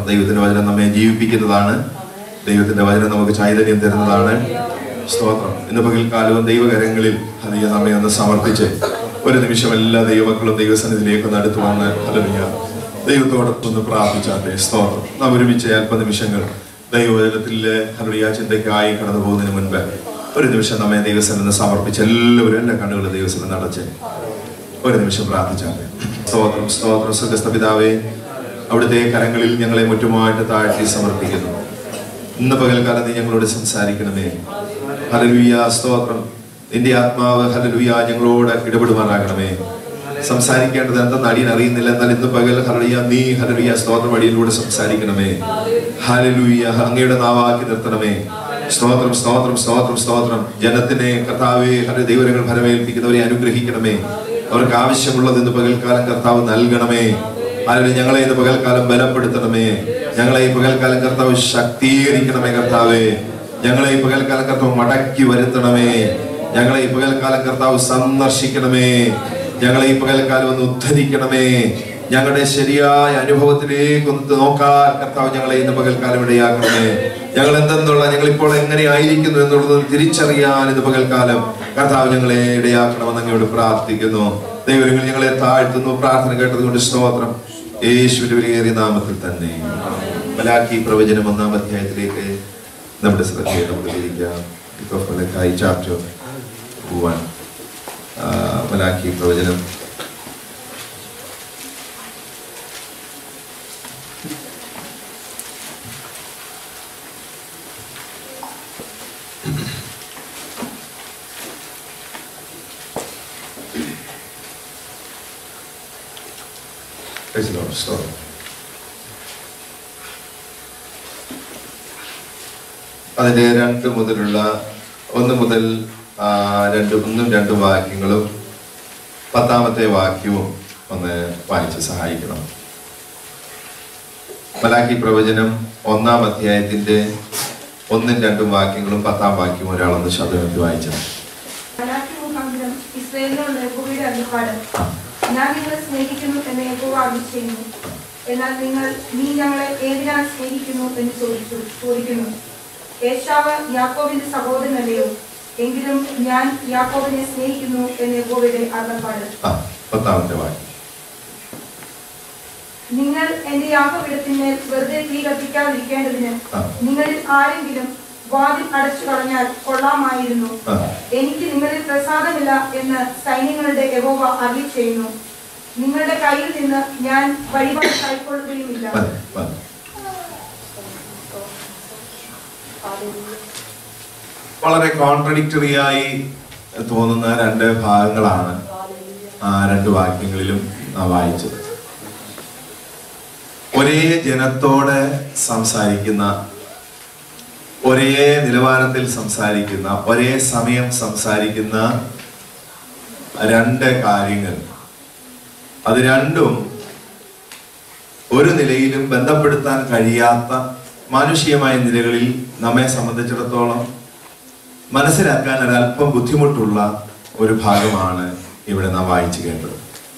സ്തോത്രം ദൈവത്തിന്റെ വചനം നമ്മെ ജീവിപ്പിക്കുന്നതാണ് ദൈവത്തിന്റെ വചനം നമുക്ക് ചൈതന്യം തരുന്നതാണ് സ്തോത്രം ഇന്ന് പകൽക്കാലവും ദൈവകരങ്ങളിൽ അതിയെ നമ്മെ ഒന്ന് സമർപ്പിച്ച് ഒരു നിമിഷം എല്ലാ ദൈവമക്കളും ദൈവസന്നിധിയിലേക്ക് ഒന്ന് അടുത്ത് വന്ന് ഹല്ലേലൂയ ദൈവത്തോടൊപ്പം ഒന്ന് പ്രാർത്ഥിച്ചാട്ടെ സ്തോത്രം നാം ഒരുമിച്ച് അല്പനിമിഷങ്ങൾ ദൈവവചനത്തിലെ ഹല്ലേലൂയ ചിന്തയ്ക്കായി കടന്നു പോകുന്നതിന് മുൻപ് ഒരു നിമിഷം നമ്മെ ദൈവസന്നിധി സമർപ്പിച്ച് എല്ലാവരും എല്ലാ കണ്ണുകളും ദൈവസന്നിധി നടച്ച് ഒരു നിമിഷം പ്രാർത്ഥിച്ചാട്ടെ സ്തോത്രം സ്തോത്രം സുഖസ്ഥ പിതാവേ അവിടുത്തെ കരങ്ങളിൽ ഞങ്ങളെ മുറ്റുമായിട്ട് താഴ്ത്തി സമർപ്പിക്കുന്നു ഇന്ന് പകൽക്കാലം നീ ഞങ്ങളോട് സംസാരിക്കണമേ ഹലലുയ സ്തോത്രം നിന്റെ ആത്മാവ് ഹലലുയ ഞങ്ങളോട് ഇടപെടുമാറാകണമേ സംസാരിക്കേണ്ടത് എന്തെന്ന് അടിയൻ അറിയുന്നില്ല എന്നാൽ ഇന്ന് പകൽ ഹലലുയ നീ ഹലലുയ സ്തോത്രം അടിയിലൂടെ സംസാരിക്കണമേ ഹലലുയ അങ്ങയുടെ നാവാക്കി നിർത്തണമേ സ്തോത്രം സ്തോത്രം സ്തോത്രം സ്തോത്രം ജനത്തിനെ കർത്താവെ ഹല ദൈവങ്ങൾ ഫലമേൽപ്പിക്കുന്നവരെ അനുഗ്രഹിക്കണമേ അവർക്ക് ആവശ്യമുള്ളത് ഇന്ന് പകൽക്കാലം കർത്താവ് നൽകണമേ അല്ലെങ്കിൽ ഞങ്ങളെ ഇന്ന് പകൽക്കാലം ബലപ്പെടുത്തണമേ ഞങ്ങളെ ഈ പകൽക്കാലം കർത്താവ് ശക്തീകരിക്കണമേ കർത്താവേ ഞങ്ങളെ ഈ പകൽക്കാലം കർത്താവ് മടക്കി വരുത്തണമേ ഞങ്ങളെ ഈ പകൽക്കാലം കർത്താവ് സന്ദർശിക്കണമേ ഞങ്ങളെ ഈ പകൽക്കാലം ഒന്ന് ഉദ്ധരിക്കണമേ ഞങ്ങളുടെ ശരിയായ അനുഭവത്തിലേക്ക് ഒന്ന് നോക്കാൻ കർത്താവ് ഞങ്ങളെ ഇന്ന് പകൽക്കാലം ഇടയാക്കണമേ ഞങ്ങൾ എന്തെന്നുള്ള ഞങ്ങൾ ഇപ്പോൾ എങ്ങനെ ആയിരിക്കുന്നു എന്നുള്ളത് തിരിച്ചറിയാൻ ഇന്ന് പകൽക്കാലം കർത്താവ് ഞങ്ങളെ ഇടയാക്കണമെന്ന് അങ്ങയോട് പ്രാർത്ഥിക്കുന്നു ദൈവങ്ങൾ ഞങ്ങളെ താഴ്ത്തുന്നു പ്രാർത്ഥന കേട്ടത് കൊണ്ട് സ്തോത്രം യേശുവിന്റെ വിലയേറിയ നാമത്തിൽ തന്നെ മലാക്കി പ്രവചനം ഒന്നാം അധ്യായത്തിലേക്ക് നമ്മുടെ ശ്രദ്ധയെ നമുക്ക് തിരിക്കാം ഇപ്പൊ ഫലക്കായി ചാപ്റ്റർ വൺ മലാക്കി പ്രവചനം Praise the Lord. Sorry. അതിന്റെ രണ്ട് മുതലുള്ള ഒന്ന് മുതൽ ആ, രണ്ട് ഒന്നും രണ്ടും വാക്യങ്ങളും പത്താമത്തെ വാക്യവും ഒന്ന് വായിച്ച് സഹായിക്കണം മലാക്കി പ്രവചനം ഒന്നാം അധ്യായത്തിന്റെ ഒന്നും രണ്ടും വാക്യങ്ങളും പത്താം വാക്യവും ഒരാളൊന്ന് ശബ്ദമെടുത്ത് വായിച്ചത് മലാക്കി മുഖാന്തരം ഇസ്രായേലിനോട് യഹോവയുടെ അരുളപ്പാട് ആ. ഞാൻ നിങ്ങളെ സ്നേഹിക്കുന്നു എന്ന് യഹോവ അരുളി ചെയ്യുന്നു എന്നാൽ നിങ്ങൾ നീ ഞങ്ങളെ ഏതിനാൽ സ്നേഹിക്കുന്നു എന്ന് ചോദിച്ചു ചോദിക്കുന്നു ഏശാവ് യാക്കോബിന്റെ സഹോദരനല്ലയോ എങ്കിലും ഞാൻ യാക്കോബിനെ സ്നേഹിക്കുന്നു എന്ന് യഹോവയുടെ അരുളപ്പാട് ആ പത്താമത്തെ വാക്യം നിങ്ങൾ എന്റെ യാഗപീഠത്തിന്മേൽ വെറുതെ തീ കത്തിക്കാതിരിക്കേണ്ടതിന് ആ. നിങ്ങളിൽ ആരെങ്കിലും വാതിൽ അടച്ചു കളഞ്ഞാൽ കൊള്ളാമായിരുന്നു ആ എനിക്ക് നിങ്ങളിൽ പ്രസാദമില്ല എന്ന് സൈന്യങ്ങളുടെ യഹോവ അരുളി ചെയ്യുന്നു നിങ്ങളുടെ കയ്യിൽ നിന്ന് ഞാൻ വഴിപാട് കൈക്കൊള്ളുകയുമില്ല മതി മതി വളരെ കോൺട്രഡിക്ടറി ആയി തോന്നുന്ന രണ്ട് ഭാഗങ്ങളാണ് ആ രണ്ട് വാക്യങ്ങളിലും നാം വായിച്ചത് ഒരേ ജനത്തോട് സംസാരിക്കുന്ന ഒരേ നിലവാരത്തിൽ സംസാരിക്കുന്ന ഒരേ സമയം സംസാരിക്കുന്ന രണ്ട് കാര്യങ്ങൾ അത് രണ്ടും ഒരു നിലയിലും ബന്ധപ്പെടുത്താൻ കഴിയാത്ത മാനുഷികമായ നിലകളിൽ നമ്മെ സംബന്ധിച്ചിടത്തോളം മനസ്സിലാക്കാൻ ഒരല്പം ബുദ്ധിമുട്ടുള്ള ഒരു ഭാഗമാണ് ഇവിടെ നാം വായിച്ചു കേട്ടത്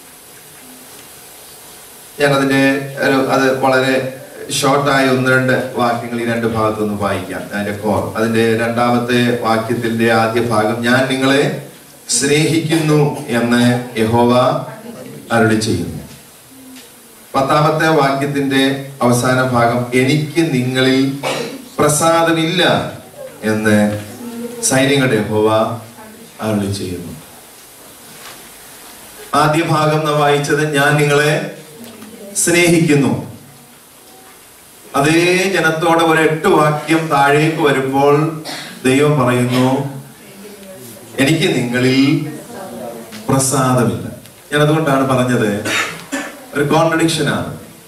ഞാൻ അതിന്റെ ഒരു അത് വളരെ ഷോർട്ടായ ഒന്ന് രണ്ട് വാക്യങ്ങൾ ഈ രണ്ട് ഭാഗത്തൊന്ന് വായിക്കാം അതിന്റെ കോർ അതിന്റെ രണ്ടാമത്തെ വാക്യത്തിന്റെ ആദ്യ ഭാഗം ഞാൻ നിങ്ങളെ സ്നേഹിക്കുന്നു എന്ന് യഹോവ അരുളി ചെയ്യുന്നു പത്താമത്തെ വാക്യത്തിന്റെ അവസാന ഭാഗം എനിക്ക് നിങ്ങളിൽ പ്രസാദമില്ല എന്ന് സൈന്യങ്ങളുടെ യഹോവ അരുളി ചെയ്യുന്നു ആദ്യ ഭാഗം നാം വായിച്ചത് ഞാൻ നിങ്ങളെ സ്നേഹിക്കുന്നു അതേ ജനത്തോടെ ഒരു എട്ട് വാക്യം താഴേക്ക് വരുമ്പോൾ ദൈവം പറയുന്നു എനിക്ക് നിങ്ങളിൽ പ്രസാദമില്ല ഞാൻ അതുകൊണ്ടാണ് പറഞ്ഞത് ഒരു കോൺട്രഡിക്ഷൻ ആണ്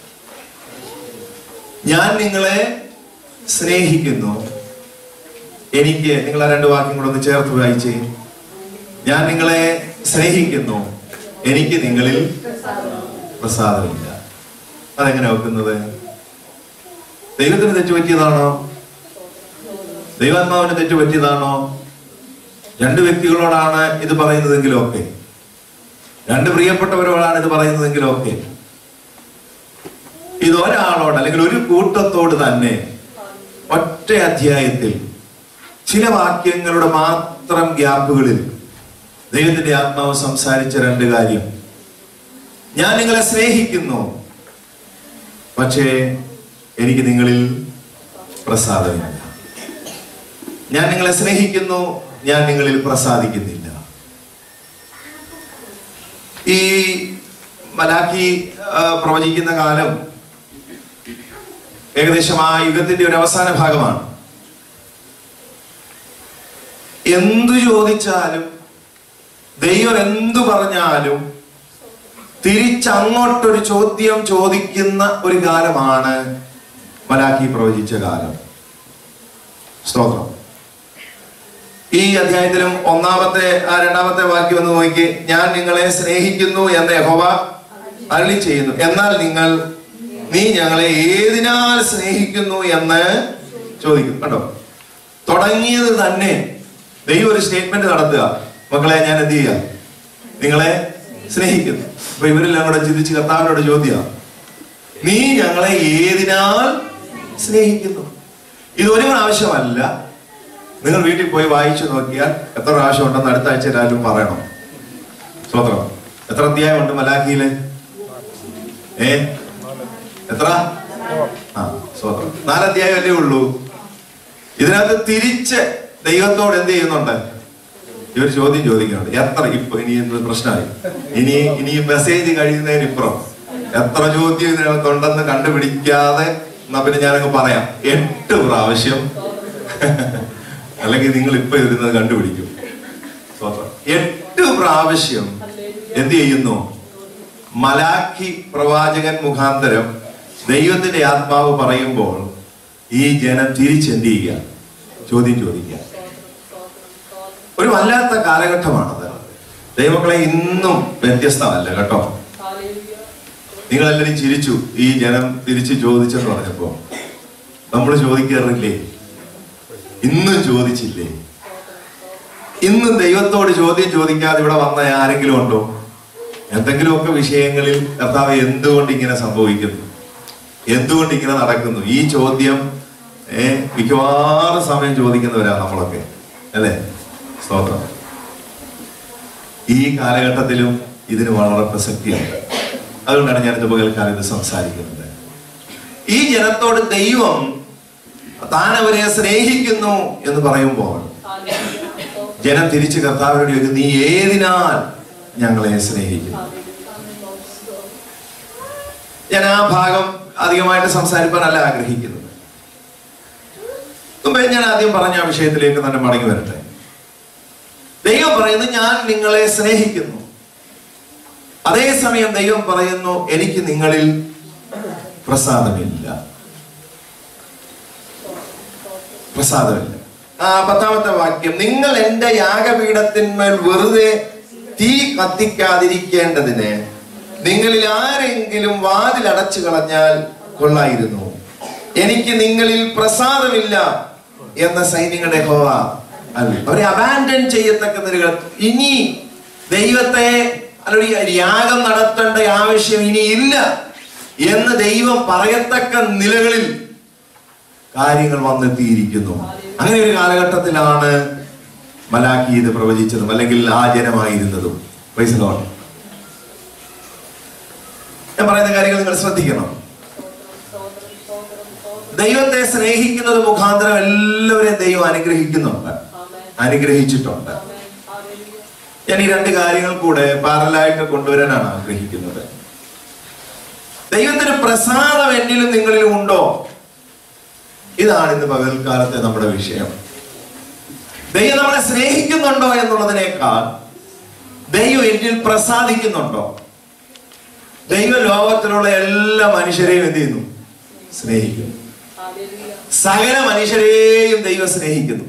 ഞാൻ നിങ്ങളെ സ്നേഹിക്കുന്നു എനിക്ക് നിങ്ങൾ ആ രണ്ട് വാക്യം കൂടെ ഒന്ന് ചേർത്ത് വായിച്ചേ ഞാൻ നിങ്ങളെ സ്നേഹിക്കുന്നു എനിക്ക് നിങ്ങളിൽ പ്രസാദമില്ല അതെങ്ങനെ വെക്കുന്നത് ദൈവത്തിന് തെറ്റുപറ്റിയതാണോ ദൈവാത്മാവിന് തെറ്റുപറ്റിയതാണോ രണ്ട് വ്യക്തികളോടാണ് ഇത് പറയുന്നതെങ്കിലും ഒക്കെ രണ്ട് പ്രിയപ്പെട്ടവരോടാണ് ഇത് പറയുന്നതെങ്കിലും ഒക്കെ ഇത് ഒരാളോട് അല്ലെങ്കിൽ ഒരു കൂട്ടത്തോട് തന്നെ ഒറ്റ അധ്യായത്തിൽ ചില വാക്യങ്ങളുടെ മാത്രം ഗ്യാപ്പുകളിൽ ദൈവത്തിന്റെ ആത്മാവ് സംസാരിച്ച രണ്ട് കാര്യം ഞാൻ നിങ്ങളെ സ്നേഹിക്കുന്നു പക്ഷേ എനിക്ക് നിങ്ങളിൽ പ്രസാദമില്ല ഞാൻ നിങ്ങളെ സ്നേഹിക്കുന്നു ഞാൻ നിങ്ങളിൽ പ്രസാദിക്കുന്നില്ല ഈ മലാഖി ആ, പ്രവചിക്കുന്ന കാലം ഏകദേശം ആ യുഗത്തിന്റെ ഒരു അവസാന ഭാഗമാണ് എന്തു ചോദിച്ചാലും ദൈവം എന്തു പറഞ്ഞാലും തിരിച്ചങ്ങോട്ടൊരു ചോദ്യം ചോദിക്കുന്ന ഒരു കാലമാണ് മലാഖി പ്രവചിച്ച കാലം സ്തോത്രം ഈ അധ്യായത്തിലും ഒന്നാമത്തെ ആ രണ്ടാമത്തെ വാക്യം ഒന്ന് നോക്കി ഞാൻ നിങ്ങളെ സ്നേഹിക്കുന്നു എന്ന് യഹോവ അരളി ചെയ്യുന്നു എന്നാൽ നിങ്ങൾ നീ ഞങ്ങളെ ഏതിനാൽ സ്നേഹിക്കുന്നു എന്ന് ചോദിക്കും കണ്ടോ തുടങ്ങിയത് തന്നെ ദൈവം ഒരു സ്റ്റേറ്റ്മെന്റ് നടത്തുക മക്കളെ ഞാൻ എന്ത് ചെയ്യാം നിങ്ങളെ സ്നേഹിക്കുന്നു അപ്പൊ ഇവരെല്ലാം കൂടെ ചിന്തിച്ച് കർത്താവിനോട് ചോദ്യ നീ ഞങ്ങളെ ഏതിനാൽ സ്നേഹിക്കുന്നു ഇത് ഒരു പ്രാവശ്യമല്ല നിങ്ങൾ വീട്ടിൽ പോയി വായിച്ചു നോക്കിയാൽ എത്ര പ്രാവശ്യം ഉണ്ടെന്ന് അടുത്ത ആഴ്ച എല്ലാവരും പറയണം സ്വത്രം എത്ര അധ്യായമുണ്ട് മലാഖിയില് ഏ എത്ര ആ സ്വത്രം നാലധ്യായം അല്ലേ ഉള്ളൂ ഇതിനകത്ത് തിരിച്ച് ദൈവത്തോട് എന്ത് ചെയ്യുന്നുണ്ട് ഇവർ ചോദ്യം ചോദിക്കുന്നുണ്ട് എത്ര ഇപ്പൊ ഇനി എന്ത് പ്രശ്നമായി ഇനി ഇനി മെസ്സേജ് കഴിയുന്നതിനിപ്പുറം എത്ര ചോദ്യം ഇതിനകത്തുണ്ടെന്ന് കണ്ടുപിടിക്കാതെ എന്നാ പിന്നെ ഞാനങ്ങ് പറയാം എട്ട് പ്രാവശ്യം അല്ലെങ്കിൽ നിങ്ങൾ ഇപ്പൊ ഇരുന്നത് കണ്ടുപിടിക്കും സ്തോത്രം. എട്ട് പ്രാവശ്യം എന്ത് ചെയ്യുന്നു മലാഖി പ്രവാചകൻ മുഖാന്തരം ദൈവത്തിന്റെ ആത്മാവ് പറയുമ്പോൾ ഈ ജനം തിരിച്ചെന്ത് ചെയ്യുക ചോദ്യം ചോദിക്കുക ഒരു വല്ലാത്ത കാലഘട്ടമാണത് ദൈവങ്ങളെ ഇന്നും വ്യത്യസ്തമല്ല കേട്ടോ നിങ്ങളെല്ലാവരും ചിരിച്ചു ഈ ജനം തിരിച്ച് ചോദിച്ചെന്ന് പറഞ്ഞപ്പോ നമ്മൾ ചോദിക്കാറില്ലേ ഇന്നും ചോദിച്ചില്ലേ ഇന്നും ദൈവത്തോട് ചോദ്യം ചോദിക്കാതെ ഇവിടെ വന്ന ആരെങ്കിലും ഉണ്ടോ എന്തെങ്കിലുമൊക്കെ വിഷയങ്ങളിൽ കർത്താവ് എന്തുകൊണ്ട് ഇങ്ങനെ സംഭവിക്കുന്നു എന്തുകൊണ്ട് ഇങ്ങനെ നടക്കുന്നു ഈ ചോദ്യം ഏ മിക്കവാറും സമയം ചോദിക്കുന്നവരാ നമ്മളൊക്കെ അല്ലേ സ്തോത്രം ഈ കാലഘട്ടത്തിലും ഇതിന് വളരെ പ്രസക്തിയുണ്ട് അതുകൊണ്ടാണ് ഞാൻ ഇത് പകൽക്കാലം ഇത് സംസാരിക്കുന്നത് ഈ ജനത്തോട് ദൈവം താൻ അവരെ സ്നേഹിക്കുന്നു എന്ന് പറയുമ്പോൾ ജനം തിരിച്ച് കർത്താവിനോട് ചോദിക്കും നീ ഏതിനാൽ ഞങ്ങളെ സ്നേഹിക്കുന്നു ഞാൻ ആ ഭാഗം അധികമായിട്ട് സംസാരിക്കാനല്ല ആഗ്രഹിക്കുന്നത് മുമ്പേ ഞാൻ ആദ്യം പറഞ്ഞ ആ വിഷയത്തിലേക്ക് തന്നെ മടങ്ങി വരട്ടെ ദൈവം പറയുന്നു ഞാൻ നിങ്ങളെ സ്നേഹിക്കുന്നു അതേസമയം ദൈവം പറയുന്നു എനിക്ക് നിങ്ങളിൽ പ്രസാദമില്ല പ്രസാദമില്ല ആ പത്താമത്തെ വാക്യം നിങ്ങൾ എന്റെ യാഗപീഠത്തിന്മേൽ വെറുതെ തീ കത്തിക്കാതിരിക്കേണ്ടതിന് നിങ്ങളിൽ ആരെങ്കിലും വാതിൽ അടച്ചു കളഞ്ഞാൽ കൊള്ളായിരുന്നു എനിക്ക് നിങ്ങളിൽ പ്രസാദമില്ല എന്ന സൈന്യങ്ങളുടെ ഹോവ അരുളി. അവരെ അബാൻഡൻ ചെയ്യത്തക്ക നിലകൾ ഇനി ദൈവത്തെ അല്ലെങ്കിൽ യാഗം നടത്തേണ്ട ആവശ്യം ഇനി ഇല്ല എന്ന് ദൈവം പറയത്തക്ക നിലകളിൽ കാര്യങ്ങൾ വന്നെത്തിയിരിക്കുന്നു അങ്ങനെ ഒരു കാലഘട്ടത്തിലാണ് മലാഖി ഇത് പ്രവചിച്ചതും അല്ലെങ്കിൽ ആ ജനമായിരുന്നതും Praise the Lord. ഞാൻ പറയുന്ന കാര്യങ്ങൾ നിങ്ങൾ ശ്രദ്ധിക്കണം ദൈവത്തെ സ്നേഹിക്കുന്നത് മുഖാന്തരം എല്ലാവരെയും ദൈവം അനുഗ്രഹിക്കുന്നുണ്ട് അനുഗ്രഹിച്ചിട്ടുണ്ട് ഞാൻ ഈ രണ്ട് കാര്യങ്ങൾ കൂടെ പാരലായിട്ട് കൊണ്ടുവരാനാണ് ആഗ്രഹിക്കുന്നത് ദൈവത്തിന് പ്രസാദം എന്നിലും നിങ്ങളിലും ഉണ്ടോ ഇതാണ് ഇന്ന് പകൽക്കാലത്തെ നമ്മുടെ വിഷയം ദൈവം നമ്മളെ സ്നേഹിക്കുന്നുണ്ടോ എന്നുള്ളതിനേക്കാൾ ദൈവം എന്നിൽ പ്രസാദിക്കുന്നുണ്ടോ ദൈവ ലോകത്തിലുള്ള എല്ലാ മനുഷ്യരെയും എന്ത് ചെയ്യുന്നു സ്നേഹിക്കുന്നു സകല മനുഷ്യരെയും ദൈവം സ്നേഹിക്കുന്നു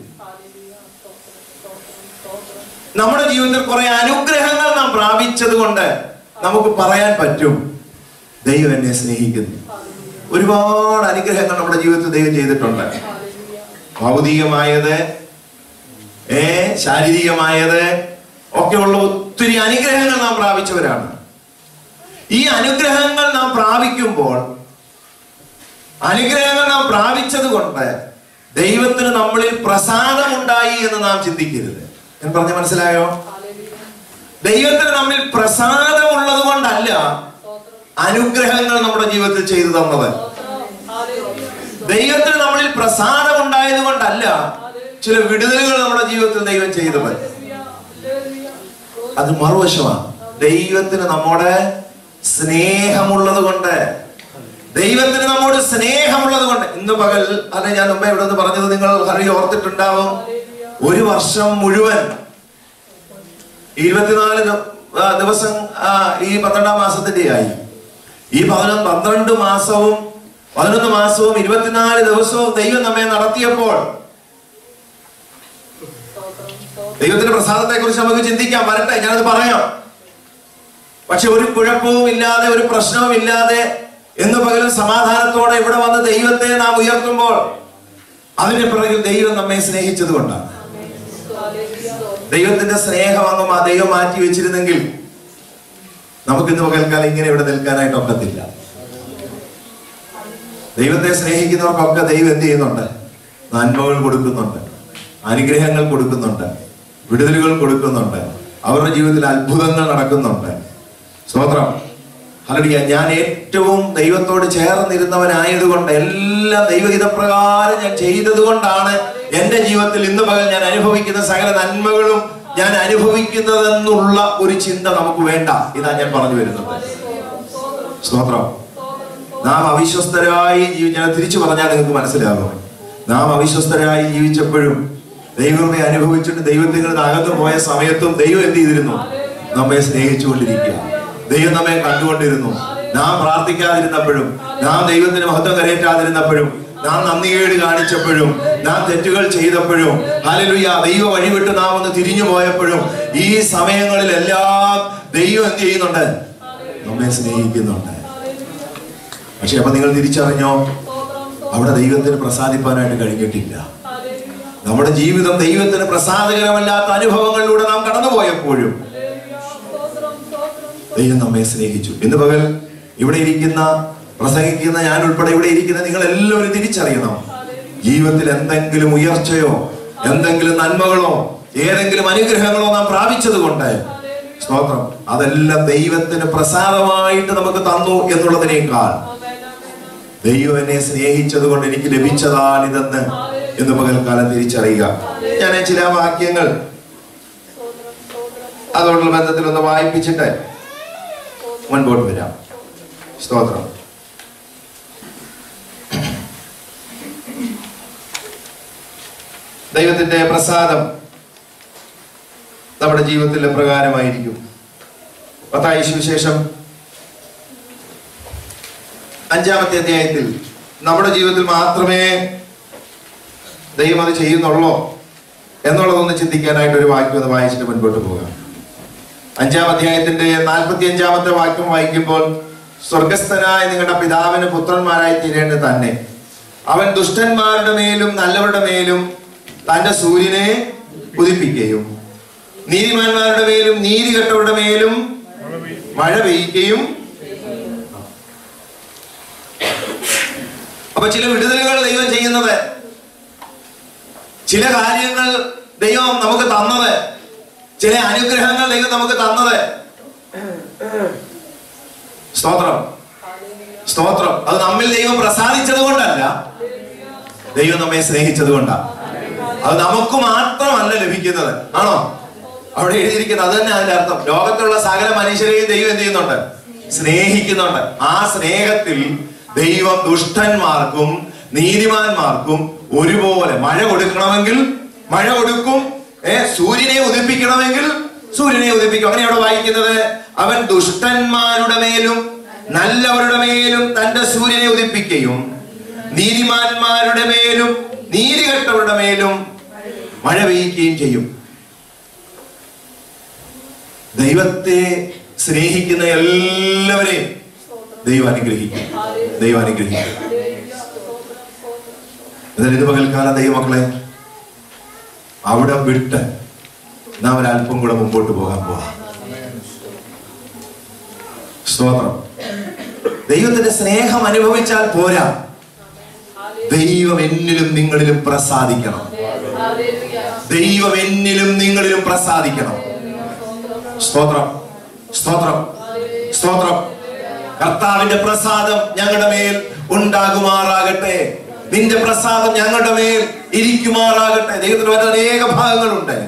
നമ്മുടെ ജീവിതത്തിൽ കുറെ അനുഗ്രഹങ്ങൾ നാം പ്രാപിച്ചത് കൊണ്ട് നമുക്ക് പറയാൻ പറ്റും ദൈവം എന്നെ സ്നേഹിക്കുന്നു ഒരുപാട് അനുഗ്രഹങ്ങൾ നമ്മുടെ ജീവിതത്തിൽ ദൈവം ചെയ്തിട്ടുണ്ട് ഭൗതികമായത് ഏ ശാരീരികമായത് ഒക്കെയുള്ള ഒത്തിരി അനുഗ്രഹങ്ങൾ നാം പ്രാപിച്ചവരാണ് ഈ അനുഗ്രഹങ്ങൾ നാം പ്രാപിക്കുമ്പോൾ അനുഗ്രഹങ്ങൾ നാം പ്രാപിച്ചത് കൊണ്ട് ദൈവത്തിന് നമ്മളിൽ പ്രസാദമുണ്ടായി എന്ന് നാം ചിന്തിക്കരുത് ഞാൻ പറഞ്ഞ മനസ്സിലായോ ദൈവത്തിന് നമ്മിൽ പ്രസാദമുള്ളത് കൊണ്ടല്ല അനുഗ്രഹങ്ങൾ നമ്മുടെ ജീവിതത്തിൽ ചെയ്തു തന്നത് ദൈവത്തിന് നമ്മളിൽ പ്രസാദം ഉണ്ടായത് കൊണ്ടല്ല ചില വിടുതലുകൾ നമ്മുടെ ജീവിതത്തിൽ ദൈവം ചെയ്തത് അത് മറുവശമാണ് ദൈവത്തിന് നമ്മുടെ സ്നേഹമുള്ളത് കൊണ്ട് ദൈവത്തിന് നമ്മോട് സ്നേഹമുള്ളത് കൊണ്ട് ഇന്ന് പകൽ അല്ലെ ഞാൻ മുമ്പേ ഇവിടെ നിന്ന് പറഞ്ഞത് നിങ്ങൾ ഹറി ഓർത്തിട്ടുണ്ടാവും ഒരു വർഷം മുഴുവൻ ഇരുപത്തിനാല് ദി- ആ, ദിവസം ആ, ഈ പന്ത്രണ്ടാം മാസത്തിന്റെ ആയി ഈ പതിനൊന്ന് പന്ത്രണ്ട് മാസവും പതിനൊന്ന് മാസവും ഇരുപത്തിനാല് ദിവസവും ദൈവം നമ്മെ നടത്തിയപ്പോൾ ദൈവത്തിന്റെ പ്രസാദത്തെ കുറിച്ച് നമുക്ക് ചിന്തിക്കാം വരട്ടെ ഞാനത് പറയാം പക്ഷെ ഒരു കുഴപ്പവും ഇല്ലാതെ ഒരു പ്രശ്നവും ഇല്ലാതെ എന്ന് പകലും സമാധാനത്തോടെ ഇവിടെ വന്ന് ദൈവത്തെ നാം ഉയർത്തുമ്പോൾ അതിന്റെ പിറകിൽ ദൈവം നമ്മെ സ്നേഹിച്ചത് കൊണ്ടാണ് ദൈവത്തിന്റെ സ്നേഹം അങ്ങ് ആ ദൈവം മാറ്റി വെച്ചിരുന്നെങ്കിൽ നമുക്ക് ഇന്ന് പകൽക്കാലം ഇങ്ങനെ ഇവിടെ നിൽക്കാനായിട്ട് ഒക്കത്തില്ല ദൈവത്തെ സ്നേഹിക്കുന്നവർക്കൊക്കെ ദൈവം എന്ത് ചെയ്യുന്നുണ്ട് നന്മകൾ കൊടുക്കുന്നുണ്ട് അനുഗ്രഹങ്ങൾ കൊടുക്കുന്നുണ്ട് വിടുതലുകൾ കൊടുക്കുന്നുണ്ട് അവരുടെ ജീവിതത്തിൽ അത്ഭുതങ്ങൾ നടക്കുന്നുണ്ട് സ്തോത്രം ഹല്ലേലൂയ ഞാൻ ഏറ്റവും ദൈവത്തോട് ചേർന്നിരുന്നവനായതുകൊണ്ട് എല്ലാം ദൈവഹിതപ്രകാരം ഞാൻ ചെയ്തത് കൊണ്ടാണ് എന്റെ ജീവിതത്തിൽ ഇന്ന് പകൽ ഞാൻ അനുഭവിക്കുന്ന സകല നന്മകളും ഞാൻ അനുഭവിക്കുന്നതെന്നുള്ള ഒരു ചിന്ത നമുക്ക് വേണ്ട ഇതാ ഞാൻ പറഞ്ഞു വരുന്നത് സ്തോത്രം നാം അവിശ്വസ്തരായി ജീവി ഞാൻ തിരിച്ചു പറഞ്ഞാൽ നിങ്ങൾക്ക് മനസ്സിലാകും നാം അവിശ്വസ്തരായി ജീവിച്ചപ്പോഴും ദൈവമേ അനുഭവിച്ചിട്ട് ദൈവത്തിൽ നിന്ന് അകന്നു പോയ സമയത്തും ദൈവം എന്ത് ചെയ്തിരുന്നു നമ്മെ സ്നേഹിച്ചുകൊണ്ടിരിക്കുക ദൈവം നമ്മെ കണ്ടുകൊണ്ടിരുന്നു നാം പ്രാർത്ഥിക്കാതിരുന്നപ്പോഴും നാം ദൈവത്തിന് മഹത്വം കരയറ്റാതിരുന്നപ്പോഴും നാം നന്ദികേട് കാണിച്ചപ്പോഴും നാം തെറ്റുകൾ ചെയ്തപ്പോഴും ഹല്ലേലൂയ ദൈവ വഴിവിട്ട് നാം ഒന്ന് തിരിഞ്ഞു പോയപ്പോഴും ഈ സമയങ്ങളിലെല്ലാം ദൈവം എന്ത് ചെയ്യുന്നുണ്ട് നമ്മെ സ്നേഹിക്കുന്നുണ്ട് പക്ഷെ അപ്പൊ നിങ്ങൾ തിരിച്ചറിഞ്ഞോ അവിടെ ദൈവത്തിന് പ്രസാദിപ്പാനായിട്ട് കഴിഞ്ഞിട്ടില്ല നമ്മുടെ ജീവിതം ദൈവത്തിന് പ്രസാദകരമല്ലാത്ത അനുഭവങ്ങളിലൂടെ നാം കടന്നുപോയപ്പോഴും ദൈവം നമ്മെ സ്നേഹിച്ചു ഇന്ന് പകൽ ഇവിടെ ഇരിക്കുന്ന പ്രസംഗിക്കുന്ന ഞാൻ ഉൾപ്പെടെ ഇവിടെ ഇരിക്കുന്ന നിങ്ങൾ എല്ലാവരും തിരിച്ചറിയണം ജീവിതത്തിൽ എന്തെങ്കിലും ഉയർച്ചയോ എന്തെങ്കിലും നന്മകളോ ഏതെങ്കിലും അനുഗ്രഹങ്ങളോ നാം പ്രാപിച്ചത് കൊണ്ട് സ്തോത്രം അതെല്ലാം ദൈവത്തിന് പ്രസാദമായിട്ട് നമുക്ക് തന്നു എന്നുള്ളതിനേക്കാൾ ദൈവം എന്നെ സ്നേഹിച്ചത് കൊണ്ട് എനിക്ക് ലഭിച്ചതാണിതെന്ന് എന്ന് പകൽക്കാലം തിരിച്ചറിയുക ഞാൻ ചില വാക്യങ്ങൾ അതോടുള്ള ബന്ധത്തിൽ ഒന്ന് വായിപ്പിച്ചിട്ട് മുൻപോട്ട് വരാം സ്തോത്രം ദൈവത്തിന്റെ പ്രസാദം നമ്മുടെ ജീവിതത്തിൽ പ്രകാരമായിരിക്കും പത്തായി സുവിശേഷം അഞ്ചാമത്തെ അധ്യായത്തിൽ നമ്മുടെ ജീവിതത്തിൽ മാത്രമേ ദൈവം അത് ചെയ്യുന്നുള്ളോ എന്നുള്ളതൊന്ന് ചിന്തിക്കാനായിട്ട് ഒരു വാക്യം ഒന്ന് വായിച്ചിട്ട് മുൻപോട്ട് പോകാം അഞ്ചാം അധ്യായത്തിന്റെ നാൽപ്പത്തി അഞ്ചാമത്തെ വാക്യം വായിക്കുമ്പോൾ സ്വർഗസ്ഥനായ നിങ്ങളുടെ പിതാവിന് പുത്രന്മാരായി തീരേണ്ടത് തന്നെ അവൻ ദുഷ്ടന്മാരുടെ മേലും നല്ലവരുടെ മേലും തന്റെ സൂര്യനെ ഉദിപ്പിക്കുകയും നീതിമാന്മാരുടെ മേലും നീതി കെട്ടവരുടെ മേലും മഴ പെയ്യുകയും അപ്പൊ ചില വിടുതലുകൾ ദൈവം ചെയ്യുന്നത് ചില കാര്യങ്ങൾ ദൈവം നമുക്ക് തന്നത് ചില അനുഗ്രഹങ്ങൾ ദൈവം നമുക്ക് തന്നത് സ്തോത്രം സ്തോത്രം അത് നമ്മിൽ ദൈവം പ്രസാദിച്ചത് കൊണ്ടല്ല ദൈവം നമ്മെ സ്നേഹിച്ചത് കൊണ്ടാണ് അത് നമുക്ക് മാത്രമല്ല ലഭിക്കുന്നത് ആണോ അവിടെ എഴുതിയിരിക്കുന്നത് അത് തന്നെ അതിന്റെ അർത്ഥം ലോകത്തുള്ള സകല മനുഷ്യരെയും ദൈവം എന്ത് ചെയ്യുന്നുണ്ട് സ്നേഹിക്കുന്നുണ്ട് ആ സ്നേഹത്തിൽ ദൈവം ദുഷ്ടന്മാർക്കും നീതിമാന്മാർക്കും ഒരുപോലെ മഴ കൊടുക്കണമെങ്കിൽ മഴ കൊടുക്കും ഏ സൂര്യനെ ഉദിപ്പിക്കണമെങ്കിൽ സൂര്യനെ ഉദിപ്പിക്കും അങ്ങനെ അവിടെ വായിക്കുന്നത് അവൻ ദുഷ്ടന്മാരുടെ മേലും നല്ലവരുടെ മേലും തന്റെ സൂര്യനെ ഉദിപ്പിക്കുകയും നീതിമാന്മാരുടെ മേലും നീതികെട്ടവരുടെ മേലും മഴ പെയ്യുകയും ചെയ്യും ദൈവത്തെ സ്നേഹിക്കുന്ന എല്ലാവരെയും ദൈവം അനുഗ്രഹിക്കും ദൈവം അനുഗ്രഹിക്കും എന്നാൽ ഇത് പകൽക്കാലം ദൈവമക്കളെ അവിടെ വിട്ട് നാം ഒരല്പം കൂടെ മുമ്പോട്ട് പോകാൻ പോവാ സ്തോത്രം ദൈവത്തിന്റെ സ്നേഹം അനുഭവിച്ചാൽ പോരാ ദൈവം എന്നിലും നിങ്ങളിലും പ്രസാദിക്കണം ദൈവം എന്നിലും നിങ്ങളിലും പ്രസാദിക്കണം സ്തോത്രം സ്തോത്രം സ്തോത്രം കർത്താവിന്റെ പ്രസാദം ഞങ്ങളുടെ മേൽ ഉണ്ടാകുമാറാകട്ടെ നിന്റെ പ്രസാദം ഞങ്ങളുടെ മേൽ ഇരിക്കുമാറാകട്ടെ ദൈവത്തിന് മറ്റ് അനേക ഭാഗങ്ങളുണ്ട്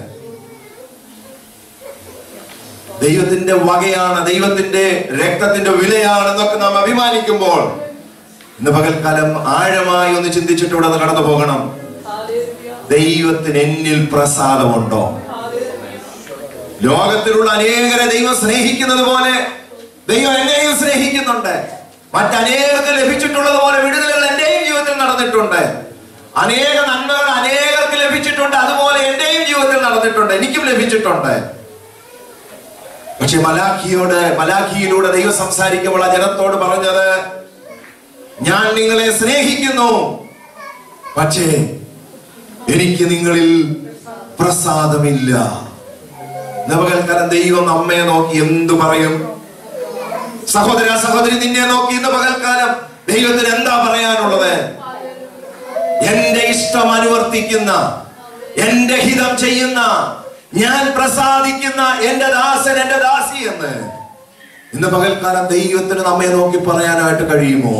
ദൈവത്തിന്റെ വകയാണ് ദൈവത്തിന്റെ രക്തത്തിന്റെ വിലയാണെന്നൊക്കെ നാം അഭിമാനിക്കുമ്പോൾ ഇന്ന് പകൽക്കാലം ആഴമായി ഒന്ന് ചിന്തിച്ചിട്ട് ഇവിടെ കടന്നു പോകണം ദൈവത്തിന് എന്നിൽ പ്രസാദമുണ്ടോ ലോകത്തിലുള്ള അനേകരെ ദൈവം സ്നേഹിക്കുന്നത് പോലെ ദൈവം എന്നെയും സ്നേഹിക്കുന്നുണ്ട് മറ്റനേകർക്ക് ലഭിച്ചിട്ടുള്ളത് പോലെ വിടുതലുകൾ എന്റെയും ജീവിതത്തിൽ നടന്നിട്ടുണ്ട് അനേക നന്മകൾ അനേകർക്ക് ലഭിച്ചിട്ടുണ്ട് അതുപോലെ എന്റെയും ജീവിതത്തിൽ നടന്നിട്ടുണ്ട് എനിക്കും ലഭിച്ചിട്ടുണ്ട് പക്ഷെ മലാഖിയോട് മലാഖിയിലൂടെ ദൈവം സംസാരിക്കുമ്പോൾ ആ ജനത്തോട് പറഞ്ഞത് ഞാൻ നിങ്ങളെ സ്നേഹിക്കുന്നു പക്ഷേ എനിക്ക് നിങ്ങളിൽ പ്രസാദമില്ല നവകൽക്കാലം ദൈവം നമ്മെ നോക്കി എന്തു പറയും സഹോദര സഹോദരി നിന്നെ നോക്കി ഇന്ന് പകൽക്കാലം ദൈവത്തിന് എന്താ പറയാനുള്ളത് എന്റെ ഇഷ്ടം അനുവർത്തിക്കുന്ന എന്റെ ഹിതം ചെയ്യുന്ന ഞാൻ പ്രസാദിക്കുന്ന എന്റെ ദാസൻ എന്റെ ദാസി എന്ന് ഇന്ന് പകൽക്കാലം ദൈവത്തിന് നമ്മെ നോക്കി പറയാനായിട്ട് കഴിയുമോ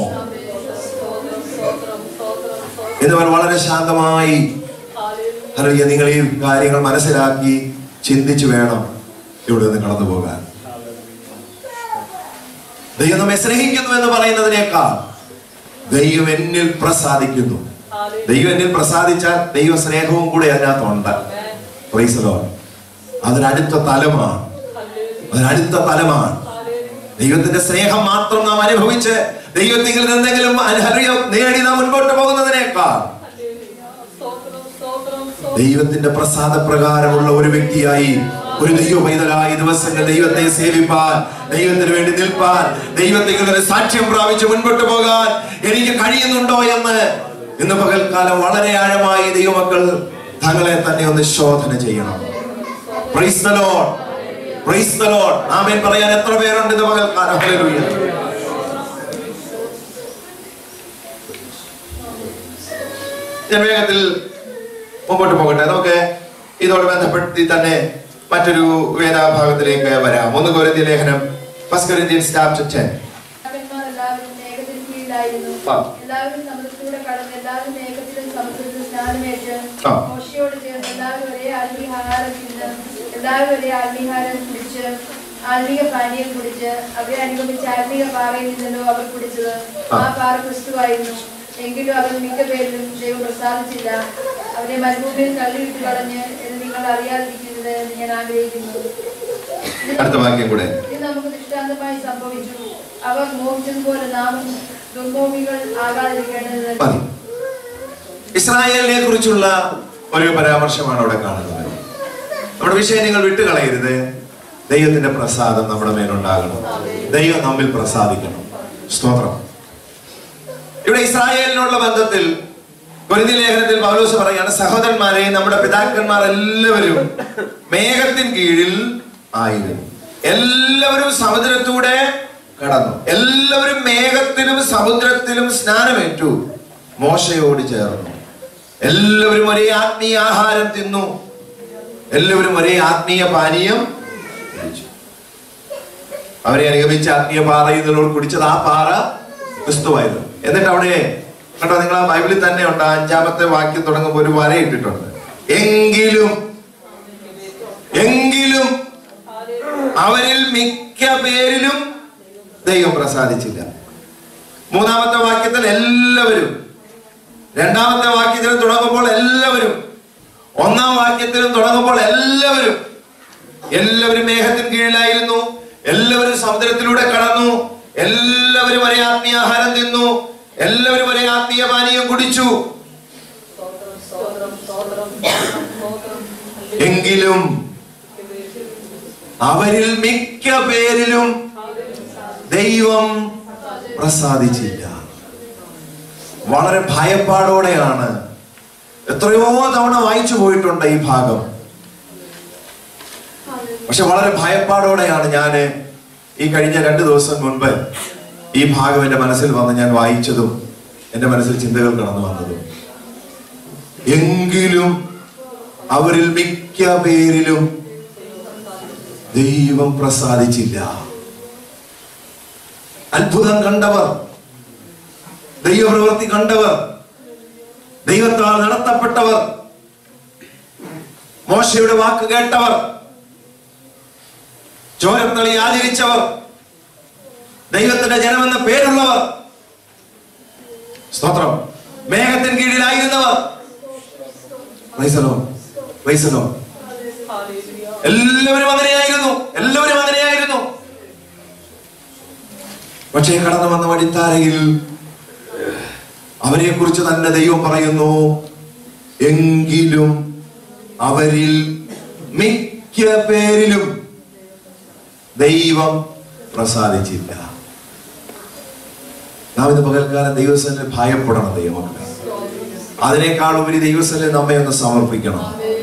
എന്നവർ വളരെ ശാന്തമായി അല്ലെങ്കിൽ നിങ്ങൾ ഈ കാര്യങ്ങൾ മനസ്സിലാക്കി ചിന്തിച്ചു വേണം ഇവിടെ നിന്ന് കടന്നു പോകാൻ ദൈവം നമ്മെ സ്നേഹിക്കുന്നു എന്ന് പറയുന്നതിനേക്കാൾ ദൈവം എന്നിൽ പ്രസാദിക്കുന്നു ദൈവം എന്നിൽ പ്രസാദിച്ചാൽ ദൈവ സ്നേഹവും കൂടെ അതിനകത്തുണ്ട് Praise the Lord. അതിനടുത്ത തലമാണ് അതിനടുത്ത തലമാണ് ദൈവത്തിന്റെ സ്നേഹം മാത്രം നാം അനുഭവിച്ച് ദൈവത്തിൽ നിന്ന് എന്തെങ്കിലും അനുഹരിയോ നേടി നാം മുൻപോട്ട് പോകുന്നതിനേക്കാൾ ദൈവത്തിന്റെ പ്രസാദപ്രകാരമുള്ള ഒരു വ്യക്തിയായി ഒരു ദൈവ പൈതലായി ദിവസങ്ങൾ ദൈവത്തെ സേവിപ്പാൻ ദൈവത്തിന് വേണ്ടി നിൽപ്പാൻ ദൈവത്തിൽ നിന്ന് സാക്ഷ്യം പ്രാപിച്ച് മുൻപോട്ട് പോകാൻ എനിക്ക് കഴിയുന്നുണ്ടോ എന്ന് ഇന്ന് പകൽക്കാലം വളരെ ആഴമായി ദൈവമക്കൾ തങ്ങളെ തന്നെ ഒന്ന് ശോധന ചെയ്യണം Praise the Lord. Praise the Lord. ആമേൻ പറയാൻ എത്ര പേരുണ്ട് ഇന്ന് പകൽക്കാലം ഹല്ലേലൂയ ഞാൻ വേഗത്തിൽ മുമ്പോട്ട് പോകട്ടെ നമുക്ക് ഇതോട് ബന്ധപ്പെടുത്തി തന്നെ മറ്റൊരു വേദാഭാഗത്തിലേക്ക് വരാം ഒന്ന് കൊരിന്ത്യ ലേഖനം ഫസ്റ്റ് കൊരിന്ത്യൻസ് ചാപ്റ്റർ 10 പിതാക്കന്മാർ എല്ലാവരും മേഘത്തിന് കീഴിലായിരുന്നു. ആ. എല്ലാവരും സമുദ്രത്തിലൂടെ കടന്ന് എല്ലാവരും മേഘത്തിലും സമുദ്രത്തിലും സ്നാനമേറ്റ് ആ. മോശയോട് ചേർന്ന് എല്ലാവരും ഒരേ ആത്മീയ ആഹാരം തിന്ന് എല്ലാവരും ഒരേ ആത്മീയഹാരം കുടിച്ച് ആത്മീയ പാനീയം കുടിച്ച് അവരെ അനുഗമിച്ച ആത്മീയ പാറയിൽ നിന്നല്ലോ അവർ കുടിച്ചത് ആ. ആ പാറ ക്രിസ്തുവായിരുന്നു എങ്കിലും അവർ മിക്ക പേരിലും ദൈവം പ്രസാദിച്ചില്ല അവരെ മരുഭൂമിയിൽ തള്ളിയിട്ട് കളഞ്ഞ് എന്ന് നിങ്ങൾ അറിയാതിരിക്കരുത് എന്ന് ഞാൻ ആഗ്രഹിക്കുന്നു ഇത് അടുത്ത വാക്യം കൂടെ ഇത് നമുക്ക് ദൃഷ്ടാന്തമായി സംഭവിച്ചു അവർ മോഹിച്ചതുപോലെ നാമും ദുർമോഹികൾ ആകാതിരിക്കേണ്ടത് മതി ഇസ്രായേലിനെ കുറിച്ചുള്ള ഒരു പരാമർശമാണ് അവിടെ കാണുന്നത് നമ്മുടെ വിഷയം നിങ്ങൾ വിട്ടുകളയരുത് ദൈവത്തിന്റെ പ്രസാദം നമ്മുടെ മേലുണ്ടാകണം ദൈവം നമ്മിൽ പ്രസാദിക്കണം സ്തോത്രം ഇവിടെ ഇസ്രായേലിനുള്ള ബന്ധത്തിൽ കൊരിന്തി ലേഖനത്തിൽ പൗലോസ് പറയാണ് സഹോദരന്മാരെ നമ്മുടെ പിതാക്കന്മാർ എല്ലാവരും മേഘത്തിന് കീഴിൽ ആയിരുന്നു എല്ലാവരും സമുദ്രത്തൂടെ കടന്നു എല്ലാവരും മേഘത്തിലും സമുദ്രത്തിലും സ്നാനമേറ്റു മോശയോട് ചേർന്നു എല്ലാവരും ഒരേ ആത്മീയ ആഹാരം തിന്നു എല്ലാവരും ഒരേ ആത്മീയ പാനീയം കുടിച്ചു അവരെ അനുഗമിച്ച ആത്മീയ പാറയിലോട് കുടിച്ചത് ആ പാറ ക്രിസ്തുവായിരുന്നു എന്നിട്ട് അവിടെ കണ്ടോ നിങ്ങൾ ആ ബൈബിളിൽ തന്നെ ഉണ്ട് ആ അഞ്ചാമത്തെ വാക്യം തുടങ്ങുമ്പോൾ ഒരു വര ഇട്ടിട്ടുണ്ട് എങ്കിലും എങ്കിലും അവരിൽ മിക്ക പേരിലും ദൈവം പ്രസാദിച്ചില്ല മൂന്നാമത്തെ വാക്യത്തിൽ എല്ലാവരും രണ്ടാമത്തെ വാക്യത്തിൽ തുടങ്ങുമ്പോൾ എല്ലാവരും ഒന്നാം വാക്യത്തിലും തുടങ്ങുമ്പോൾ എല്ലാവരും എല്ലാവരും മേഘത്തിന് കീഴിലായിരുന്നു എല്ലാവരും സമുദ്രത്തിലൂടെ കടന്നു എല്ലാവരും ഒരേ ആത്മീയ ആഹാരം തിന്നു എല്ലാവരും ഒരേ ആത്മീയ പാനീയം കുടിച്ചു എങ്കിലും അവരിൽ മിക്ക പേരിലും ദൈവം പ്രസാദിച്ചില്ല വളരെ ഭയപ്പാടോടെയാണ് എത്രയോ തവണ വായിച്ചു പോയിട്ടുണ്ട് ഈ ഭാഗം പക്ഷെ വളരെ ഭയപ്പാടോടെയാണ് ഞാൻ ഈ കഴിഞ്ഞ രണ്ട് ദിവസം മുൻപ് ഈ ഭാഗം എൻ്റെ മനസ്സിൽ വന്ന് ഞാൻ വായിച്ചതും എൻ്റെ മനസ്സിൽ ചിന്തകൾ കടന്നു വന്നത് എങ്കിലും അവരിൽ മിക്ക പേരിലും ദൈവം പ്രസാദിച്ചില്ല അത്ഭുതം കണ്ടവർ ദൈവപ്രവൃത്തി കണ്ടവർ ദൈവത്താൽ നടത്തപ്പെട്ടവർ മോശയുടെ വാക്ക് കേട്ടവർ ചോരത്തളി ആചരിച്ചവർ ദൈവത്തിന്റെ ജനമെന്ന പേരുള്ളവർ സ്തോത്രം മേഘത്തിന് കീഴിലായിരുന്നവർ പ്രൈസലോ പ്രൈസലോ എല്ലാവരും അങ്ങനെയായിരുന്നു എല്ലാവരും അങ്ങനെയായിരുന്നു പക്ഷേ കടന്നു വന്ന വഴിത്താരയിൽ അവരെ കുറിച്ച് തന്നെ ദൈവം പറയുന്നു എങ്കിലും അവരിൽ മിക്ക പേരിലും ദൈവം പ്രസാദിച്ചില്ല നാം ഇന്ന് പകൽക്കാലം ദൈവസ്ഥനെ ഭയപ്പെടണം ദൈവമക്കളെ അതിനേക്കാൾ ഉപരി ദൈവസ്ഥനെ നമ്മെ ഒന്ന് സമർപ്പിക്കണം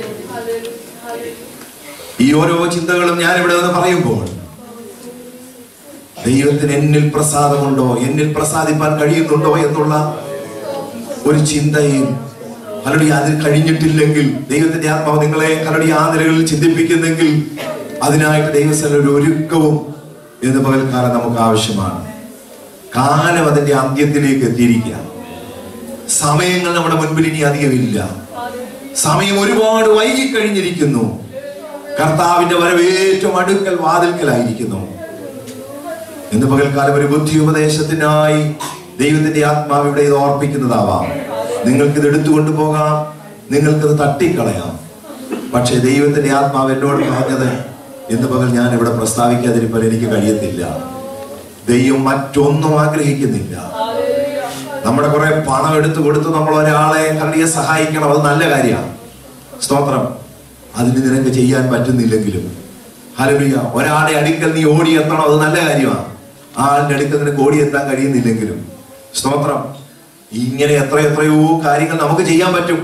ഈ ഓരോ ചിന്തകളും ഞാൻ ഇവിടെ നിന്ന് പറയുമ്പോൾ ദൈവത്തിന് എന്നിൽ പ്രസാദമുണ്ടോ എന്നിൽ പ്രസാദിപ്പാൻ കഴിയുന്നുണ്ടോ എന്നുള്ള ഒരു ചിന്തയും കലടി അതിൽ കഴിഞ്ഞിട്ടില്ലെങ്കിൽ ദൈവത്തിന്റെ ആത്മാവ് നിങ്ങളെ കലടി ആ നിലകളിൽ ചിന്തിപ്പിക്കുന്നെങ്കിൽ അതിനായിട്ട് ദൈവസ്ഥല ഒരു ഒരുക്കവും എന്ന് പകൽക്കാലം നമുക്ക് ആവശ്യമാണ് കാലം അതിന്റെ അന്ത്യത്തിലേക്ക് എത്തിയിരിക്കുക സമയങ്ങൾ നമ്മുടെ മുൻപിൽ ഇനി അധികമില്ല സമയം ഒരുപാട് വൈകിക്കഴിഞ്ഞിരിക്കുന്നു കർത്താവിന്റെ വരവ് ഏറ്റവും അടുക്കൽ വാതിൽക്കലായിരിക്കുന്നു ഇന്ന് പകൽക്കാലം ഒരു ബുദ്ധി ഉപദേശത്തിനായി ദൈവത്തിന്റെ ആത്മാവ് ഇവിടെ ഇത് ഓർപ്പിക്കുന്നതാവാം നിങ്ങൾക്കിത് എടുത്തുകൊണ്ട് പോകാം നിങ്ങൾക്കിത് തട്ടിക്കളയാം പക്ഷെ ദൈവത്തിന്റെ ആത്മാവ് എന്നോട് പറഞ്ഞത് ഇന്ന് പകൽ ഞാൻ ഇവിടെ പ്രസ്താവിക്കാതിരിക്കാൻ എനിക്ക് കഴിയത്തില്ല ദൈവം മറ്റൊന്നും ആഗ്രഹിക്കുന്നില്ല നമ്മുടെ കുറെ പണം എടുത്തു കൊടുത്ത് നമ്മൾ ഒരാളെ കണ്ടിയെ സഹായിക്കണം അത് നല്ല കാര്യമാണ് സ്തോത്രം അതിന് നിനക്ക് ചെയ്യാൻ പറ്റുന്നില്ലെങ്കിലും ഹലലുയ ഒരാളുടെ അടുക്കൽ നീ ഓടിയെത്തണം അത് നല്ല കാര്യമാണ് ആ ആളിന്റെ അടുക്കൽ നിനക്ക് ഓടിയെത്താൻ കഴിയുന്നില്ലെങ്കിലും സ്തോത്രം ഇങ്ങനെ എത്ര എത്രയോ കാര്യങ്ങൾ നമുക്ക് ചെയ്യാൻ പറ്റും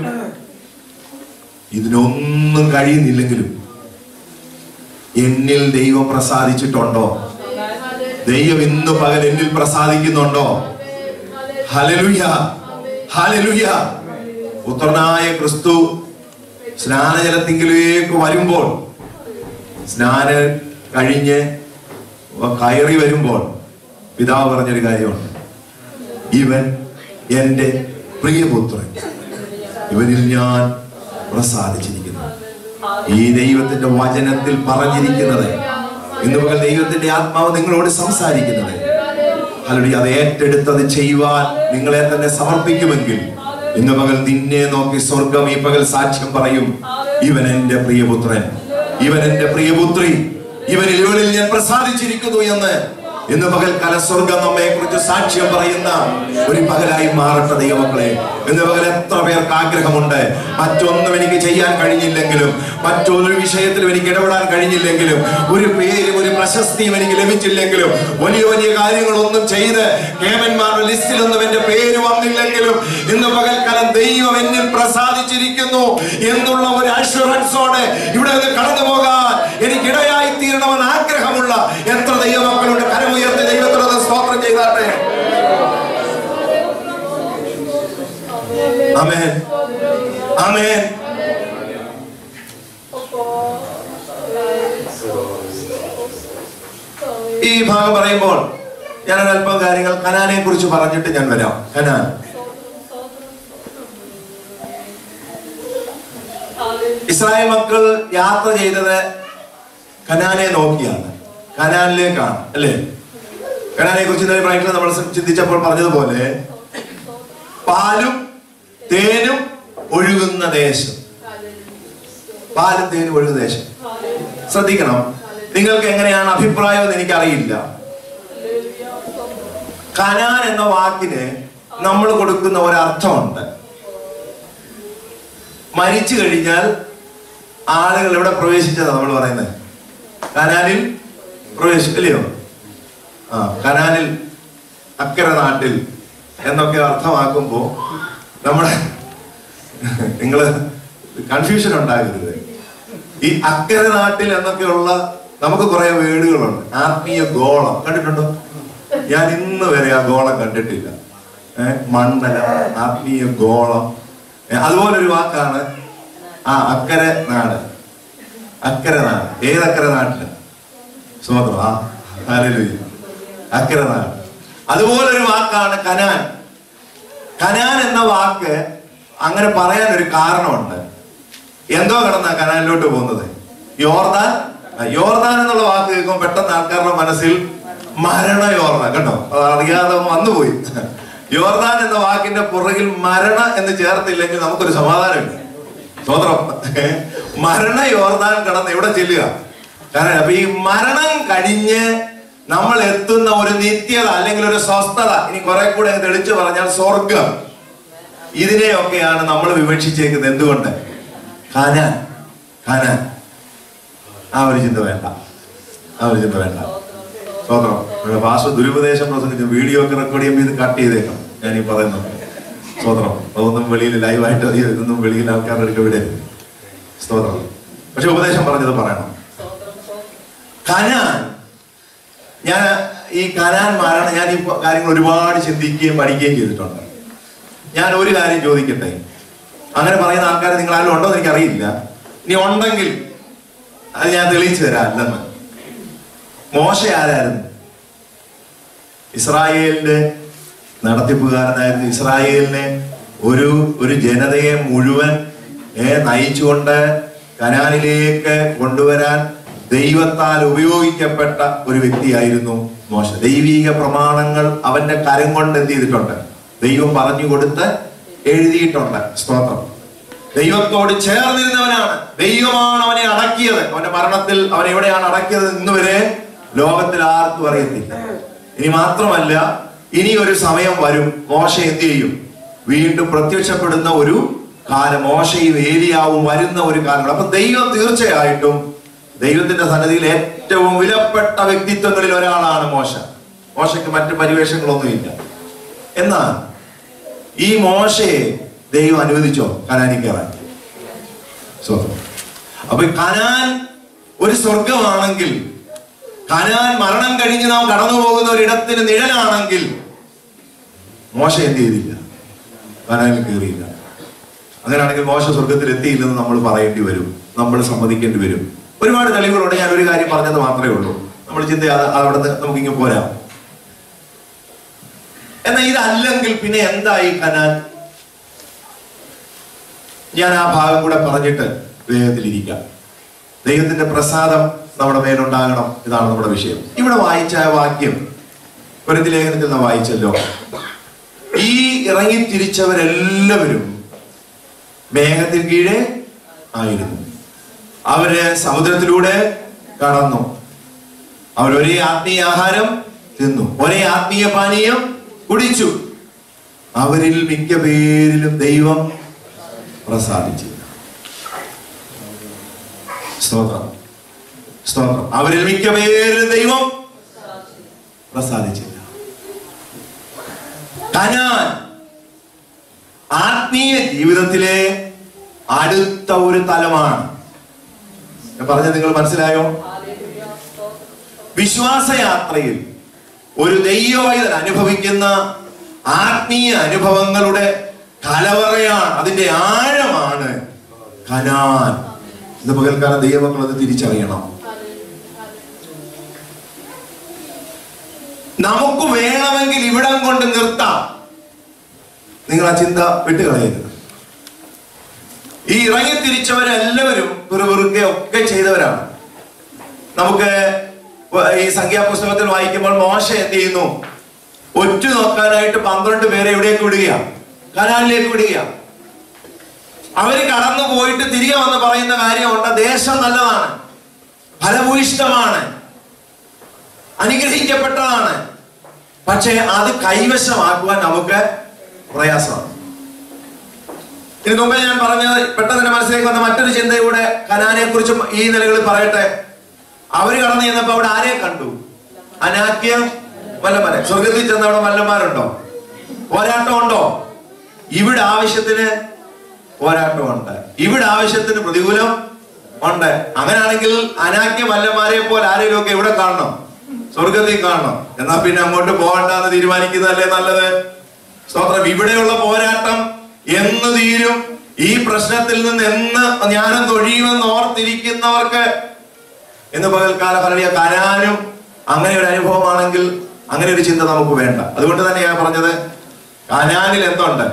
ഇതിനൊന്നും കഴിയുന്നില്ലെങ്കിലും എന്നിൽ ദൈവം പ്രസാദിച്ചിട്ടുണ്ടോ ദൈവം ഇന്ന് പകൽ എന്നിൽ പ്രസാദിക്കുന്നുണ്ടോ ഹലലുയ ഹലലുയ പുത്രനായ ക്രിസ്തു സ്നാനജലത്തിങ്കിലേക്ക് വരുമ്പോൾ സ്നാനം കഴിഞ്ഞ് കയറി വരുമ്പോൾ പിതാവ് പറഞ്ഞൊരു കാര്യമുണ്ട് ഇവൻ എൻ്റെ പ്രിയപുത്രൻ ഇവനിൽ ഞാൻ പ്രസാദിച്ചിരിക്കുന്നു ഈ ദൈവത്തിന്റെ വചനത്തിൽ പറഞ്ഞിരിക്കുന്നത് ഇന്ന് പകൽ ദൈവത്തിന്റെ ആത്മാവ് നിങ്ങളോട് സംസാരിക്കുന്നത് അല്ലടി അത് ഏറ്റെടുത്തത് ചെയ്യുവാൻ നിങ്ങളെ തന്നെ സമർപ്പിക്കുമെങ്കിൽ ഇന്ന് പകൽ നിന്നെ നോക്കി സ്വർഗം ഈ പകൽ സാക്ഷ്യം പറയും ഇവൻ എന്റെ പ്രിയപുത്രൻ ഇവൻ എന്റെ പ്രിയപുത്രി ഇവനിൽ ഇവളിൽ ഞാൻ പ്രസാദിച്ചിരിക്കുന്നു എന്ന് ഇന്ന് പകൽക്കാല സ്വർഗം നമ്മെ കുറിച്ച് സാക്ഷ്യം പറയുന്ന ഒരു പകലായി മാറട്ടെ ദൈവമക്കളെ ഇന്ന് പകൽ എത്ര പേർക്ക് ആഗ്രഹമുണ്ട് മറ്റൊന്നും എനിക്ക് ചെയ്യാൻ കഴിഞ്ഞില്ലെങ്കിലും മറ്റൊരു വിഷയത്തിലും എനിക്ക് ഇടപെടാൻ കഴിഞ്ഞില്ലെങ്കിലും ഒരു പേരും ഒരു പ്രശസ്തിയും എനിക്ക് ലഭിച്ചില്ലെങ്കിലും വലിയ വലിയ കാര്യങ്ങളൊന്നും ചെയ്ത് കേമന്മാരുടെ ലിസ്റ്റിലൊന്നും എന്റെ പേര് വന്നില്ലെങ്കിലും ഇന്ന് പകൽക്കാലം ദൈവം എന്നിൽ പ്രസാദിച്ചിരിക്കുന്നു എന്നുള്ള ഒരു അഷുറൻസോടെ ഇവിടെ നിന്ന് കടന്നു പോകാൻ എനിക്ക് ഇടയായി തീരണമെന്ന് ആഗ്രഹമുള്ള എത്ര ദൈവമക്കളുണ്ട് കരമുയർത്തി ദൈവത്തിനൊന്ന് സ്തോത്രം ചെയ്താട്ടെ ആമേൻ ആമേൻ ഈ ഭാഗം പറയുമ്പോൾ ഞാൻ അല്പം കാര്യങ്ങൾ കനാനെ കുറിച്ച് പറഞ്ഞിട്ട് ഞാൻ വരാം കനാൻ ഇസ്രായേൽ മക്കൾ യാത്ര ചെയ്തത് കനാനെ നോക്കിയാണ് കനാനിലേക്കാണ് അല്ലേ കനാനെ കുറിച്ച് ഇന്നലെ പ്രായത്തിൽ നമ്മൾ ചിന്തിച്ചപ്പോൾ പറഞ്ഞതുപോലെ പാലും തേനും ഒഴുകുന്ന ദേശം പാലും തേനും ഒഴുകുന്ന ദേശം ശ്രദ്ധിക്കണം നിങ്ങൾക്ക് എങ്ങനെയാണ് അഭിപ്രായം എന്ന് എനിക്കറിയില്ല കനാൻ എന്ന വാക്കിന് നമ്മൾ കൊടുക്കുന്ന ഒരർത്ഥമുണ്ട് മരിച്ചു കഴിഞ്ഞാൽ ആളുകൾ എവിടെ പ്രവേശിച്ചതാണ് നമ്മൾ പറയുന്നത് കനാലിൽ പ്രവേശിക്കില്ലയോ ആ കനാലിൽ അക്കരെ നാട്ടിൽ എന്നൊക്കെ അർത്ഥമാക്കുമ്പോ നമ്മുടെ നിങ്ങള് കൺഫ്യൂഷൻ ഉണ്ടാകരുത് ഈ അക്കരെ നാട്ടിൽ എന്നൊക്കെയുള്ള നമുക്ക് കുറെ വേർഡുകളുണ്ട് ആത്മീയ ഗോളം കണ്ടിട്ടുണ്ടോ ഞാൻ ഇന്ന് വരെ ആ ഗോളം കണ്ടിട്ടില്ല ഏ, മണ്ഡലം ആത്മീയ ഗോളം ഏ, അതുപോലൊരു വാക്കാണ് ആ അക്കരെ നാട് അക്കരെ നാട് ഏതക്കരെ നാട്ടില് സ്വതന്ത്രം ആ ഹല്ലേലൂയ. അക്കരെ നാട് അതുപോലൊരു വാക്കാണ് കനാൻ കനാൻ എന്ന വാക്ക് അങ്ങനെ പറയാൻ ഒരു കാരണമുണ്ട് എന്തോ കിടന്ന കനാലിലോട്ട് പോകുന്നത് യോർദാൻ ആ, യോർദാൻ എന്നുള്ള വാക്ക് കേൾക്കുമ്പോൾ പെട്ടെന്ന് ആൾക്കാരുടെ മനസ്സിൽ മരണ യോർദാൻ കേട്ടോ അത് അറിയാതെ വന്നുപോയി യോർദാൻ എന്ന വാക്കിന്റെ പുറകിൽ മരണ എന്ന് ചേർത്തില്ലെങ്കിൽ നമുക്കൊരു സമാധാനമില്ല സ്വതന്ത്രം മരണ യോർദാൻ കടന്ന് എവിടെ ചെല്ലുക കാരണം അപ്പൊ ഈ മരണം കഴിഞ്ഞ് നമ്മൾ എത്തുന്ന ഒരു നിത്യത അല്ലെങ്കിൽ ഒരു സ്വസ്ഥത ഇനി കുറെ കൂടെ അങ്ങ് തെളിച്ചു പറഞ്ഞാൽ സ്വർഗം ഇതിനെയൊക്കെയാണ് നമ്മൾ വിവക്ഷിച്ചേക്കുന്നത് എന്തുകൊണ്ട് ഖാനാൻ ഖാനാൻ ആ ഒരു ചിന്ത വേണ്ട ആ ഒരു ചിന്ത വേണ്ട സ്വതന്ത്രം ഇവിടെ ഭാഷ ദുരുപദേശം പ്രസംഗിച്ച് വീഡിയോ ഒക്കെ റെക്കോർഡ് ചെയ്യുമ്പോൾ ഇത് കട്ട് ചെയ്തേക്കാം ഞാൻ ഈ പറയുന്നത് സ്തോത്രം അതൊന്നും വെളിയിൽ ലൈവായിട്ട് അധികം ഇതൊന്നും വെളിയിൽ ആൾക്കാരുടെ അടുക്ക വിടരുത് സ്തോത്രം പക്ഷെ ഉപദേശം പറഞ്ഞത് പറയണം കനാൻ ഞാൻ ഈ കനാൻ മരണം ഞാൻ ഈ കാര്യങ്ങൾ ഒരുപാട് ചിന്തിക്കുകയും പഠിക്കുകയും ചെയ്തിട്ടുണ്ട് ഞാൻ ഒരു കാര്യം ചോദിക്കട്ടെ അങ്ങനെ പറയുന്ന ആൾക്കാർ നിങ്ങൾ ആരും ഉണ്ടോ എന്ന് എനിക്കറിയില്ല ഇനി ഉണ്ടെങ്കിൽ അത് ഞാൻ തെളിയിച്ചു തരാം അല്ലെന്ന് മോശ ആരായിരുന്നു ഇസ്രായേലിന്റെ നടത്തിപ്പുകാരനായിരുന്നു ഇസ്രായേലിനെ ഒരു ഒരു ജനതയെ മുഴുവൻ ഏ, നയിച്ചുകൊണ്ട് കനാലിലേക്ക് കൊണ്ടുവരാൻ ദൈവത്താൽ ഉപയോഗിക്കപ്പെട്ട ഒരു വ്യക്തിയായിരുന്നു മോശ ദൈവീക പ്രമാണങ്ങൾ അവന്റെ കരം കൊണ്ട് എന്ത് ചെയ്തിട്ടുണ്ട് ദൈവം പറഞ്ഞു കൊടുത്ത് എഴുതിയിട്ടുണ്ട് സ്തോത്രം ദൈവത്തോട് ചേർന്നിരുന്നവനാണ് ദൈവമാണ് അവനെ അടക്കിയത് അവന്റെ മരണത്തിൽ അവൻ എവിടെയാണ് അടക്കിയത് ഇന്ന് വരെ ലോകത്തിൽ ആർക്കും അറിയത്തില്ല ഇനി മാത്രമല്ല ഇനി ഒരു സമയം വരും മോശ എന്ത് ചെയ്യും വീണ്ടും പ്രത്യക്ഷപ്പെടുന്ന ഒരു കാലം മോശയും ഏലിയാവും വരുന്ന ഒരു കാലം അപ്പൊ ദൈവം തീർച്ചയായിട്ടും ദൈവത്തിന്റെ സന്നദ്ധിയിൽ ഏറ്റവും വിലപ്പെട്ട വ്യക്തിത്വങ്ങളിൽ ഒരാളാണ് മോശ മോശയ്ക്ക് മറ്റു പരിവേഷങ്ങളൊന്നുമില്ല എന്നാൽ ഈ മോശയെ ദൈവം അനുവദിച്ചോ കനാനി കയറാൻ സ്വന്തം അപ്പൊ ഈ കനാൻ ഒരു സ്വർഗമാണെങ്കിൽ കനാൻ മരണം കഴിഞ്ഞ് നാം കടന്നു പോകുന്ന ഒരിടത്തിന് നിഴലാണെങ്കിൽ മോശ എന്ത് ചെയ്തില്ല കനാനിൽ കയറിയില്ല അങ്ങനെയാണെങ്കിൽ മോശ സ്വർഗത്തിൽ എത്തിയില്ലെന്ന് നമ്മൾ പറയേണ്ടി വരും നമ്മൾ സമ്മതിക്കേണ്ടി വരും ഒരുപാട് തെളിവുകളുണ്ട് ഞാൻ ഒരു കാര്യം പറഞ്ഞത് മാത്രമേ ഉള്ളൂ നമ്മൾ ചിന്ത അവിടെ നമുക്ക് ഇങ്ങനെ പോരാം എന്നാൽ ഇതല്ലെങ്കിൽ പിന്നെ എന്തായി കനാൻ ഞാൻ ആ ഭാഗം കൂടെ പറഞ്ഞിട്ട് വേഗത്തിലിരിക്കാം ദൈവത്തിന്റെ പ്രസാദം നമ്മുടെ മേലുണ്ടാകണം ഇതാണ് നമ്മുടെ വിഷയം ഇവിടെ വായിച്ച ആ വാക്യം പ്രതി ലേഖനത്തിൽ നിന്ന് വായിച്ചല്ലോ ഈ ഇറങ്ങിത്തിരിച്ചവരെല്ലാവരും മേഘത്തിന് കീഴെ ആയിരുന്നു അവര് സമുദ്രത്തിലൂടെ കടന്നു അവർ ഒരേ ആത്മീയ ആഹാരം തിന്നു ഒരേ ആത്മീയ പാനീയം കുടിച്ചു അവരിൽ മിക്ക പേരിലും ദൈവം പ്രസാദിച്ചില്ല സ്തോത്രം സ്തോത്രം അവരിൽ മിക്ക പേരിലും ദൈവം പ്രസാദിച്ചില്ല കനാൻ ആത്മീയ ജീവിതത്തിലെ അടുത്ത ഒരു തലമാണ് ഞാൻ പറഞ്ഞത് നിങ്ങൾ മനസ്സിലായോ വിശ്വാസയാത്രയിൽ ഒരു ദൈവവൈതൻ അനുഭവിക്കുന്ന ആത്മീയ അനുഭവങ്ങളുടെ കലവറയാണ് അതിന്റെ ആഴമാണ് കനാൻ ഇന്ന് പകൽക്കാലം ദൈവമക്കൾ അത് തിരിച്ചറിയണം നമുക്ക് വേണമെങ്കിൽ ഇവിടം കൊണ്ട് നിർത്താം നിങ്ങൾ ആ ചിന്ത വിട്ടുകളയരുത് ഈ ഇറങ്ങിത്തിരിച്ചവരെല്ലാവരും പിറുപിറുക്കെ ഒക്കെ ചെയ്തവരാണ് നമുക്ക് ഈ സംഖ്യാപുസ്തകത്തിൽ വായിക്കുമ്പോൾ മോശ എന്ത് ചെയ്യുന്നു ഒറ്റ നോക്കാനായിട്ട് പന്ത്രണ്ട് പേരെ എവിടേക്ക് വിടുക കനാലിലേക്ക് വിടുക അവര് കടന്നു പോയിട്ട് തിരികെ വന്ന് പറയുന്ന കാര്യമുണ്ട് ദേശം നല്ലതാണ് ഫലഭൂയിഷ്ടമാണ് അനുഗ്രഹിക്കപ്പെട്ടതാണ് പക്ഷേ അത് കൈവശമാക്കുവാൻ നമുക്ക് പ്രയാസമാണ് ഇതിനു മുമ്പേ ഞാൻ പറഞ്ഞത് പെട്ടെന്ന് എന്റെ മനസ്സിലേക്ക് വന്ന മറ്റൊരു ചിന്തയുടെ കനാനെ കുറിച്ചും ഈ നിലകളിൽ പറയട്ടെ അവര് കടന്നു ചെന്നപ്പോ അവിടെ ആരെ കണ്ടു അനാക്യം വല്ലമാരെ സ്വർഗത്തിൽ ചെന്ന അവിടെ വല്ലന്മാരുണ്ടോ പോരാട്ടം ഉണ്ടോ ഇവിടെ ആവശ്യത്തിന് പോരാട്ടമുണ്ട് ഇവിടെ ആവശ്യത്തിന് പ്രതികൂലം ഉണ്ട് അങ്ങനെയാണെങ്കിൽ അനാക്യ മല്ലന്മാരെ പോലെ ആരെങ്കിലും ഒക്കെ ഇവിടെ കാണണം സ്വർഗത്തിൽ കാണണം എന്നാ പിന്നെ അങ്ങോട്ട് പോകണ്ടെന്ന് തീരുമാനിക്കുന്നതല്ലേ നല്ലത് സ്തോത്രം ഇവിടെയുള്ള പോരാട്ടം എന്ന് തീരും ഈ പ്രശ്നത്തിൽ നിന്ന് എന്ന് ജ്ഞാനം തൊഴിയുമെന്ന് ഓർത്തിരിക്കുന്നവർക്ക് എന്ന് പകൽക്കാല ഫലടിയ കനാനും അങ്ങനെ ഒരു അനുഭവമാണെങ്കിൽ അങ്ങനെ ഒരു ചിന്ത നമുക്ക് വേണ്ട അതുകൊണ്ട് തന്നെ ഞാൻ പറഞ്ഞത് കനാനിൽ എന്തുണ്ട്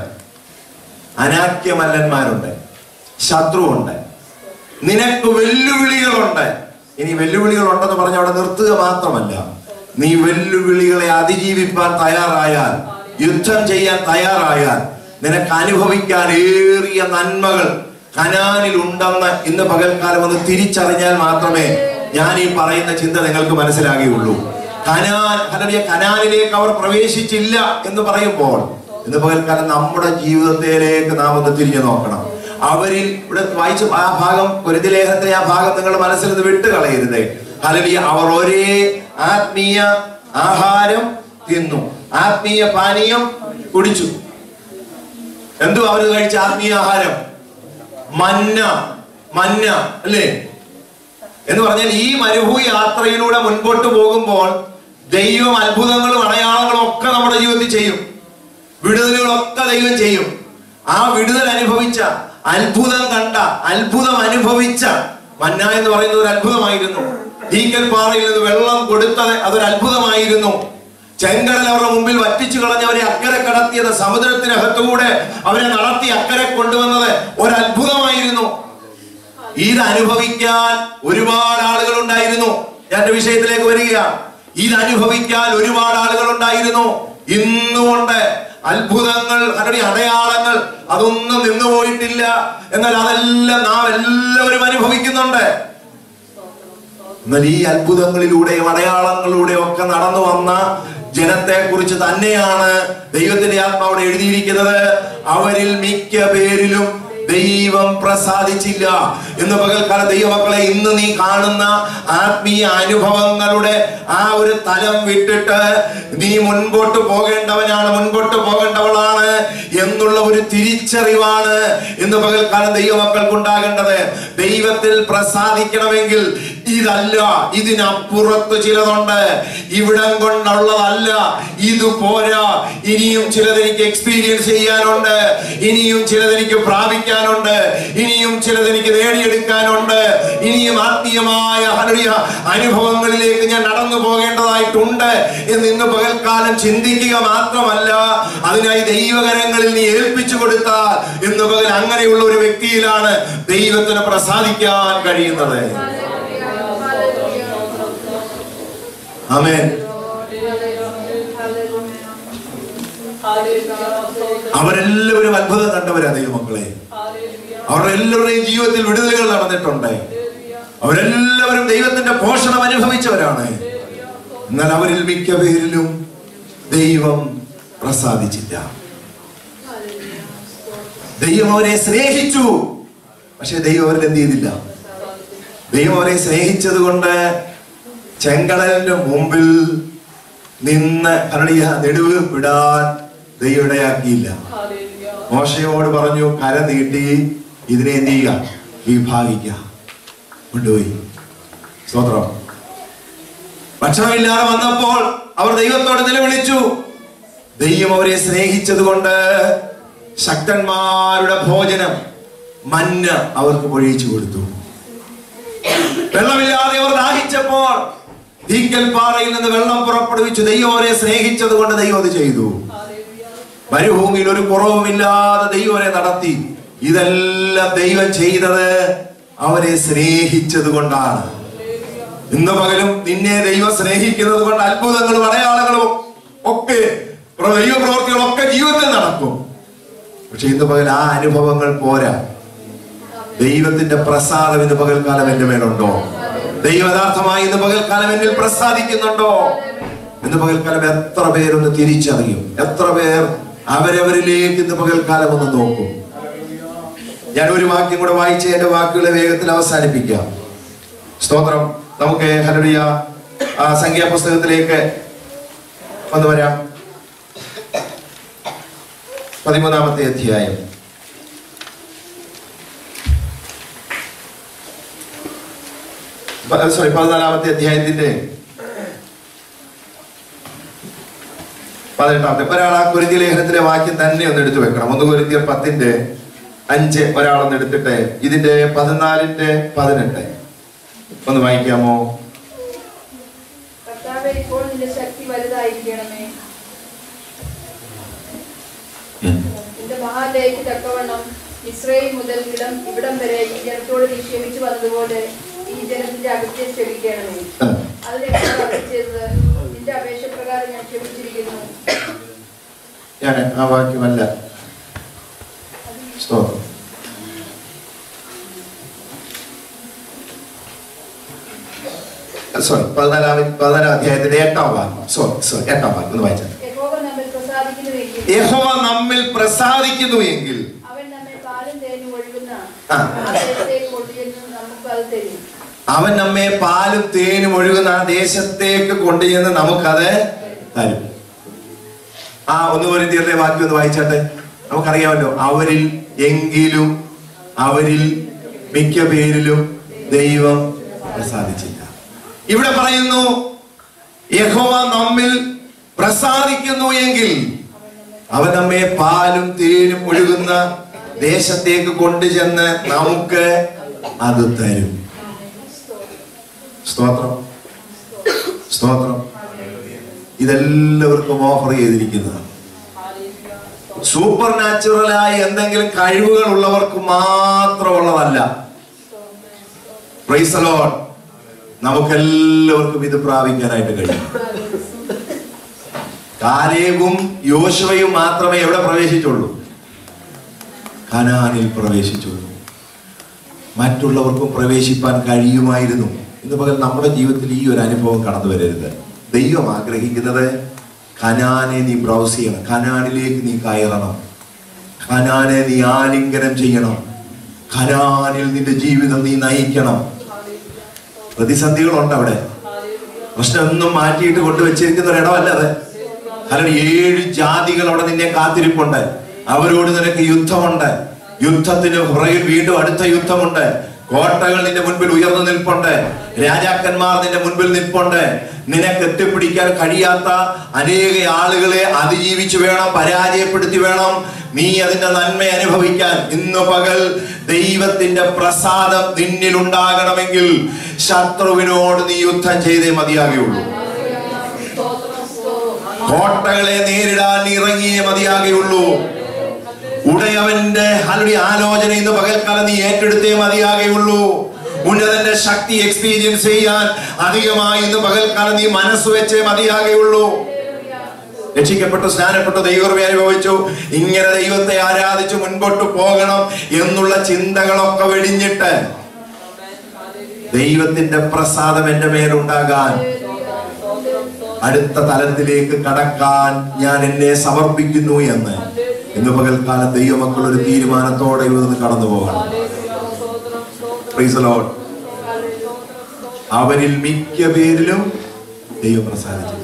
അനാക്യമല്ലന്മാരുണ്ട് ശത്രുവുണ്ട് നിനക്ക് വെല്ലുവിളികളുണ്ട് ഇനി വെല്ലുവിളികൾ ഉണ്ടെന്ന് പറഞ്ഞ അവിടെ നിർത്തുക മാത്രമല്ല നീ വെല്ലുവിളികളെ അതിജീവിപ്പാൻ തയ്യാറായാൽ യുദ്ധം ചെയ്യാൻ തയ്യാറായാൽ നിനക്ക് അനുഭവിക്കാൻ ഏറിയ നന്മകൾ കനാനിൽ ഉണ്ടെന്ന് ഇന്ന് പകൽക്കാലം ഒന്ന് തിരിച്ചറിഞ്ഞാൽ മാത്രമേ ഞാൻ ഈ പറയുന്ന ചിന്ത നിങ്ങൾക്ക് മനസ്സിലാകുകയുള്ളൂ കനാൻ അല്ലെങ്കിൽ കനാനിലേക്ക് അവർ പ്രവേശിച്ചില്ല എന്ന് പറയുമ്പോൾ ഇന്ന് പകൽക്കാലം നമ്മുടെ ജീവിതത്തിലേക്ക് നാം ഒന്ന് തിരിഞ്ഞു നോക്കണം അവരിൽ ഇവിടെ വായിച്ച ആ ഭാഗം കുരുതി ലേഖനത്തിലെ ആ ഭാഗം നിങ്ങളുടെ മനസ്സിൽ നിന്ന് വിട്ടുകളയരുത് അല്ലെങ്കിൽ അവർ ഒരേ ആത്മീയ ആഹാരം തിന്നു ആത്മീയ പാനീയം കുടിച്ചു എന്തു അവർ കഴിച്ച ആത്മീയ ആഹാരം മന്ന മന്ന അല്ലേ എന്ന് പറഞ്ഞാൽ ഈ മരുഭൂ യാത്രയിലൂടെ മുൻപോട്ട് പോകുമ്പോൾ ദൈവം അത്ഭുതങ്ങളും അടയാളങ്ങളും ഒക്കെ നമ്മുടെ ജീവിതത്തിൽ ചെയ്യും വിടുതലുകളൊക്കെ ദൈവം ചെയ്യും ആ വിടുതൽ അനുഭവിച്ച അത്ഭുതം കണ്ട അത്ഭുതം അനുഭവിച്ച മന്ന എന്ന് പറയുന്നത് ഒരു അത്ഭുതമായിരുന്നു ഈക്കൽ പാറയിൽ നിന്ന് വെള്ളം കൊടുത്തത് അതൊരു അത്ഭുതമായിരുന്നു ചെങ്കടൽ അവരുടെ മുമ്പിൽ വറ്റിച്ചു കളഞ്ഞ് അവരെ അക്കരെ കടത്തിയത് സമുദ്രത്തിനകത്തുകൂടെ അവരെ നടത്തി അക്കരെ കൊണ്ടുവന്നത് ഒരു അത്ഭുതമായിരുന്നു ഇത് അനുഭവിക്കാൻ ഒരുപാട് ആളുകൾ ഉണ്ടായിരുന്നു ഞാൻ എന്റെ വിഷയത്തിലേക്ക് വരികയാണ് ഇത് അനുഭവിക്കാൻ ഒരുപാട് ആളുകൾ ഉണ്ടായിരുന്നു ഇന്നുകൊണ്ട് അത്ഭുതങ്ങൾ അവരുടെ അടയാളങ്ങൾ അതൊന്നും നിന്നുപോയിട്ടില്ല എന്നാൽ അതെല്ലാം നാം എല്ലാവരും അനുഭവിക്കുന്നുണ്ട് എന്നാൽ ഈ അത്ഭുതങ്ങളിലൂടെയും അടയാളങ്ങളിലൂടെയും ഒക്കെ നടന്നു വന്ന ജനത്തെ കുറിച്ച് തന്നെയാണ് ദൈവത്തിന്റെ ആത്മാവിടെ എഴുതിയിരിക്കുന്നത് അവരിൽ മിക്ക പേരിലും ദൈവം പ്രസാദിച്ചില്ല എന്ന് പകൽക്കാല ദൈവമക്കളെ ഇന്ന് നീ കാണുന്ന ആത്മീയ അനുഭവങ്ങളുടെ ആ ഒരു തലം വിട്ടിട്ട് നീ മുൻപോട്ട് പോകേണ്ടവനാണ് മുൻപോട്ട് പോകേണ്ടവളാണ് എന്നുള്ള ഒരു തിരിച്ചറിവാണ് ഇന്ന് പകൽക്കാലം ദൈവമക്കൾക്ക് ഉണ്ടാകേണ്ടത് ദൈവത്തിൽ പ്രസാദിക്കണമെങ്കിൽ ഇതല്ല ഇതിനപ്പുറത്ത് ചിലതുണ്ട് ഇവിടം കൊണ്ടുള്ളതല്ല ഇത് പോരാ ഇനിയും ചിലത് എനിക്ക് എക്സ്പീരിയൻസ് ചെയ്യാനുണ്ട് ഇനിയും ചിലത് എനിക്ക് പ്രാപിക്കാനുണ്ട് ഇനിയും ചിലത് എനിക്ക് നേടിയെടുക്കാനുണ്ട് ഇനിയും ആത്മീയമായ ഹലുയ അനുഭവങ്ങളിലേക്ക് ഞാൻ നടന്നു പോകേണ്ടതായിട്ടുണ്ട് എന്ന് ഇന്ന് പകൽക്കാലം ചിന്തിക്കുക മാത്രമല്ല അതിനായി ദൈവകരങ്ങളിൽ നീ ഏൽപ്പിച്ചു കൊടുത്താൽ ഇന്ന് പകൽ അങ്ങനെയുള്ള ഒരു വ്യക്തിയിലാണ് ദൈവത്തിന് പ്രസാദിക്കാൻ കഴിയുന്നത് ആമേൻ അവരെല്ലാവരും അത്ഭുതം കണ്ടവരാ ദൈവമക്കളെ അവരുടെ എല്ലാവരുടെയും ജീവിതത്തിൽ വിടുതലുകൾ നടന്നിട്ടുണ്ട് അവരെല്ലാവരും ദൈവത്തിന്റെ പോഷണം അനുഭവിച്ചവരാണ് എന്നാൽ അവരിൽ മിക്ക പേരിലും ദൈവം പ്രസാദിച്ചില്ല ദൈവം അവരെ സ്നേഹിച്ചു പക്ഷെ ദൈവം അവരിൽ എന്ത് ചെയ്തില്ല ദൈവം അവരെ സ്നേഹിച്ചത് കൊണ്ട് ചെങ്കടലിന്റെ മുമ്പിൽ നിന്ന് കരളിയ നെടുവ് വിടാൻ ദൈവം ഇടയാക്കിയില്ല മോശയോട് പറഞ്ഞു കര നീട്ടി ഇതിനെ എന്ത് ചെയ്യുക വിഭാഗിക്കുക കൊണ്ടുപോയി സ്തോത്രം ഭക്ഷണമില്ലാതെ വന്നപ്പോൾ അവർ ദൈവത്തോട് നിലവിളിച്ചു ദൈവം അവരെ സ്നേഹിച്ചത് കൊണ്ട് ശക്തന്മാരുടെ ഭോജനം മഞ്ഞ അവർക്ക് പൊഴിച്ചു കൊടുത്തു വെള്ളമില്ലാതെ അവർ ദാഹിച്ചപ്പോൾ തീക്കൽ പാറയിൽ നിന്ന് വെള്ളം പുറപ്പെടുവിച്ചു ദൈവം അവരെ സ്നേഹിച്ചത് കൊണ്ട് ദൈവം അത് ചെയ്തു മരുഭൂമിയിൽ ഒരു കുറവുമില്ലാതെ ദൈവം അവരെ നടത്തി ഇതെല്ലാം ദൈവം ചെയ്തത് അവരെ സ്നേഹിച്ചത് കൊണ്ടാണ് ഇന്ന് പകലും നിന്നെ ദൈവം സ്നേഹിക്കുന്നത് കൊണ്ട് അത്ഭുതങ്ങളും അടയാളങ്ങളും ഒക്കെ ദൈവപ്രവർത്തികളൊക്കെ ജീവിതത്തിൽ നടക്കും പക്ഷെ ഇന്ന് പകൽ ആ അനുഭവങ്ങൾ പോരാ ദൈവത്തിന്റെ പ്രസാദം ഇന്ന് പകൽക്കാലം എന്റെ മേലുണ്ടോ ദൈവ യഥാർത്ഥമായി ഇന്ന് പകൽക്കാലം എന്നിൽ പ്രസാദിക്കുന്നുണ്ടോ ഇന്ന് പകൽക്കാലം എത്ര പേരൊന്ന് തിരിച്ചറിയും എത്ര പേർ അവരവരിലേക്ക് ഇന്ന് പകൽക്കാലം ഒന്ന് നോക്കും ഞാൻ ഒരു വാക്യം കൂടെ വായിച്ച് എന്റെ വാക്കുകളെ വേഗത്തിൽ അവസാനിപ്പിക്കാം സ്തോത്രം നമുക്ക് ഹലടിയ ആ സംഖ്യാപുസ്തകത്തിലേക്ക് വന്നു വരാം പതിമൂന്നാമത്തെ അധ്യായം സോറി പതിനാലാമത്തെ അധ്യായത്തിന്റെ പതിനെട്ടാമത്തെ ഒരാൾ ആ കുരുതി ലേഖനത്തിലെ വാക്യം തന്നെ ഒന്ന് എടുത്തു വെക്കണം ഒന്ന് കുരുതിയർ പത്തിന്റെ അഞ്ച് ഒരാളൊന്ന് എടുത്തിട്ട് ഇതിന്റെ പതിനാലിന്റെ പതിനെട്ട് ഒന്ന് വായിക്കാമോ കർത്താവേ ഇപ്പോൾ നിന്റെ ശക്തി വലുതായിരിക്കണമേ നിന്റെ മഹാദയക്ക് തക്കവണ്ണം ഇസ്രയേൽ മുതൽ ഇടം ഇവിടം വരെ ഈ ജനത്തോട് നീ ക്ഷമിച്ചു വന്നതുപോലെ ഈ ജനത്തിന്റെ അകത്തെ ക്ഷമിക്കണമേ ആ. അതിനെക്കുറിച്ച് അരുളി ചെയ്തത് നിന്റെ അപേക്ഷ പ്രകാരം ഞാൻ ക്ഷമിച്ചിരിക്കുന്നു ഞാൻ ആ വാക്യമല്ല സ്തോത്രം സോറി പതിനാലാം പതിനാലാം അധ്യായത്തിന്റെ എട്ടാം വാക്യം സോറി സോറി എട്ടാം വാക്യം ഒന്ന് വായിച്ചാൽ യഹോവ നമ്മിൽ പ്രസാദിക്കുന്നുവെങ്കിൽ യഹോവ നമ്മിൽ പ്രസാദിക്കുന്നു എങ്കിൽ അവൻ നമ്മെ പാലും തേനും ഒഴുകുന്ന ആ. ആ ദേശത്തേക്ക് കൊണ്ടുചെന്ന് നമുക്ക് അത് തരും അവൻ നമ്മെ പാലും തേനും ഒഴുകുന്ന ആ ദേശത്തേക്ക് കൊണ്ടുചെന്ന് നമുക്കത് തരും ആ ഒന്ന് ഒരു വാക്യം ഒന്ന് വായിച്ചാട്ടെ നമുക്കറിയാമല്ലോ അവരിൽ എങ്കിലും അവരിൽ മിക്ക പേരിലും ദൈവം പ്രസാദിച്ചില്ല ഇവിടെ പറയുന്നു യഹോവ നമ്മിൽ പ്രസാദിക്കുന്നു എങ്കിൽ അവൻ നമ്മെ പാലും തേനും ഒഴുകുന്ന ദേശത്തേക്ക് കൊണ്ടുചെന്ന് നമുക്ക് അത് തരും സ്തോത്രം സ്തോത്രം ഇതെല്ലാവർക്കും ഓഫർ ചെയ്തിരിക്കുന്നതാണ് സൂപ്പർ നാച്ചുറലായ എന്തെങ്കിലും കഴിവുകൾ ഉള്ളവർക്ക് മാത്രമുള്ളതല്ല പ്രൈസലോൺ നമുക്കെല്ലാവർക്കും ഇത് പ്രാപിക്കാനായിട്ട് കഴിയും കാലേബും യോശുവയും മാത്രമേ എവിടെ പ്രവേശിച്ചുള്ളൂ കനാനിൽ പ്രവേശിച്ചുള്ളൂ മറ്റുള്ളവർക്കും പ്രവേശിപ്പാൻ കഴിയുമായിരുന്നു ഇന്ന് പകൽ നമ്മുടെ ജീവിതത്തിൽ ഈ ഒരു അനുഭവം കടന്നു വരരുത് ദൈവം ആഗ്രഹിക്കുന്നത് ഖനാനെ നീ ബ്രൗസ് ചെയ്യണം ഖനാനിലേക്ക് നീ കയറണം ഖനാനെ നീ ആലിംഗനം ചെയ്യണം ഖനാനിൽ നിന്റെ ജീവിതം നീ നയിക്കണം പ്രതിസന്ധികളുണ്ട് അവിടെ പ്രശ്നമൊന്നും മാറ്റിയിട്ട് കൊണ്ടുവച്ചിരിക്കുന്ന ഒരിടമല്ല അത് കാരണം ഏഴ് ജാതികൾ അവിടെ നിന്നെ കാത്തിരിപ്പുണ്ട് അവരോട് നിനക്ക് യുദ്ധമുണ്ട് യുദ്ധത്തിന് പുറകിൽ വീണ്ടും അടുത്ത യുദ്ധമുണ്ട് കോട്ടകൾ നിന്റെ മുൻപിൽ ഉയർന്നു നിൽപ്പുണ്ട് രാജാക്കന്മാർ നിന്റെ മുൻപിൽ നിൽപ്പുണ്ട് നിനക്ക് എത്തിപ്പിടിക്കാൻ കഴിയാത്ത അനേക ആളുകളെ അതിജീവിച്ചു വേണം പരാജയപ്പെടുത്തി വേണം നീ അതിന്റെ നന്മ അനുഭവിക്കാൻ ഇന്ന് പകൽ ദൈവത്തിന്റെ പ്രസാദം നിന്നിൽ ഉണ്ടാകണമെങ്കിൽ ശത്രുവിനോട് നീ യുദ്ധം ചെയ്തേ മതിയാകുള്ളൂ കോട്ടകളെ നേരിടാൻ നീ ഇറങ്ങിയേ മതിയാകുള്ളൂ ഉടയവന്റെ ഹലുടി ആലോചന ഇന്ന് പകൽക്കാലം നീ ഏറ്റെടുത്തേ മതിയാകുള്ളൂ ഉന്നതന്റെ ശക്തി എക്സ്പീരിയൻസ് ചെയ്യാൻ അധികമായി ഇന്ന് പകൽക്കാലം നീ മനസ്സ് വെച്ചേ മതിയാകുള്ളൂ രക്ഷിക്കപ്പെട്ടു സ്നാനപ്പെട്ടു ദൈവകൃപ അനുഭവിച്ചു ഇങ്ങനെ ദൈവത്തെ ആരാധിച്ചു മുൻപോട്ട് പോകണം എന്നുള്ള ചിന്തകളൊക്കെ വെടിഞ്ഞിട്ട് ദൈവത്തിന്റെ പ്രസാദം എന്റെ മേലുണ്ടാകാൻ അടുത്ത തലത്തിലേക്ക് കടക്കാൻ ഞാൻ എന്നെ സമർപ്പിക്കുന്നു എന്ന് ഇന്ന് പകൽക്കാലം ദൈവമക്കൾ ഒരു തീരുമാനത്തോടെ ഇവിടുന്ന് കടന്നു പോകണം Praise the Lord. അവരിൽ മിക്ക പേരിലും ദൈവം പ്രസാദിച്ചില്ല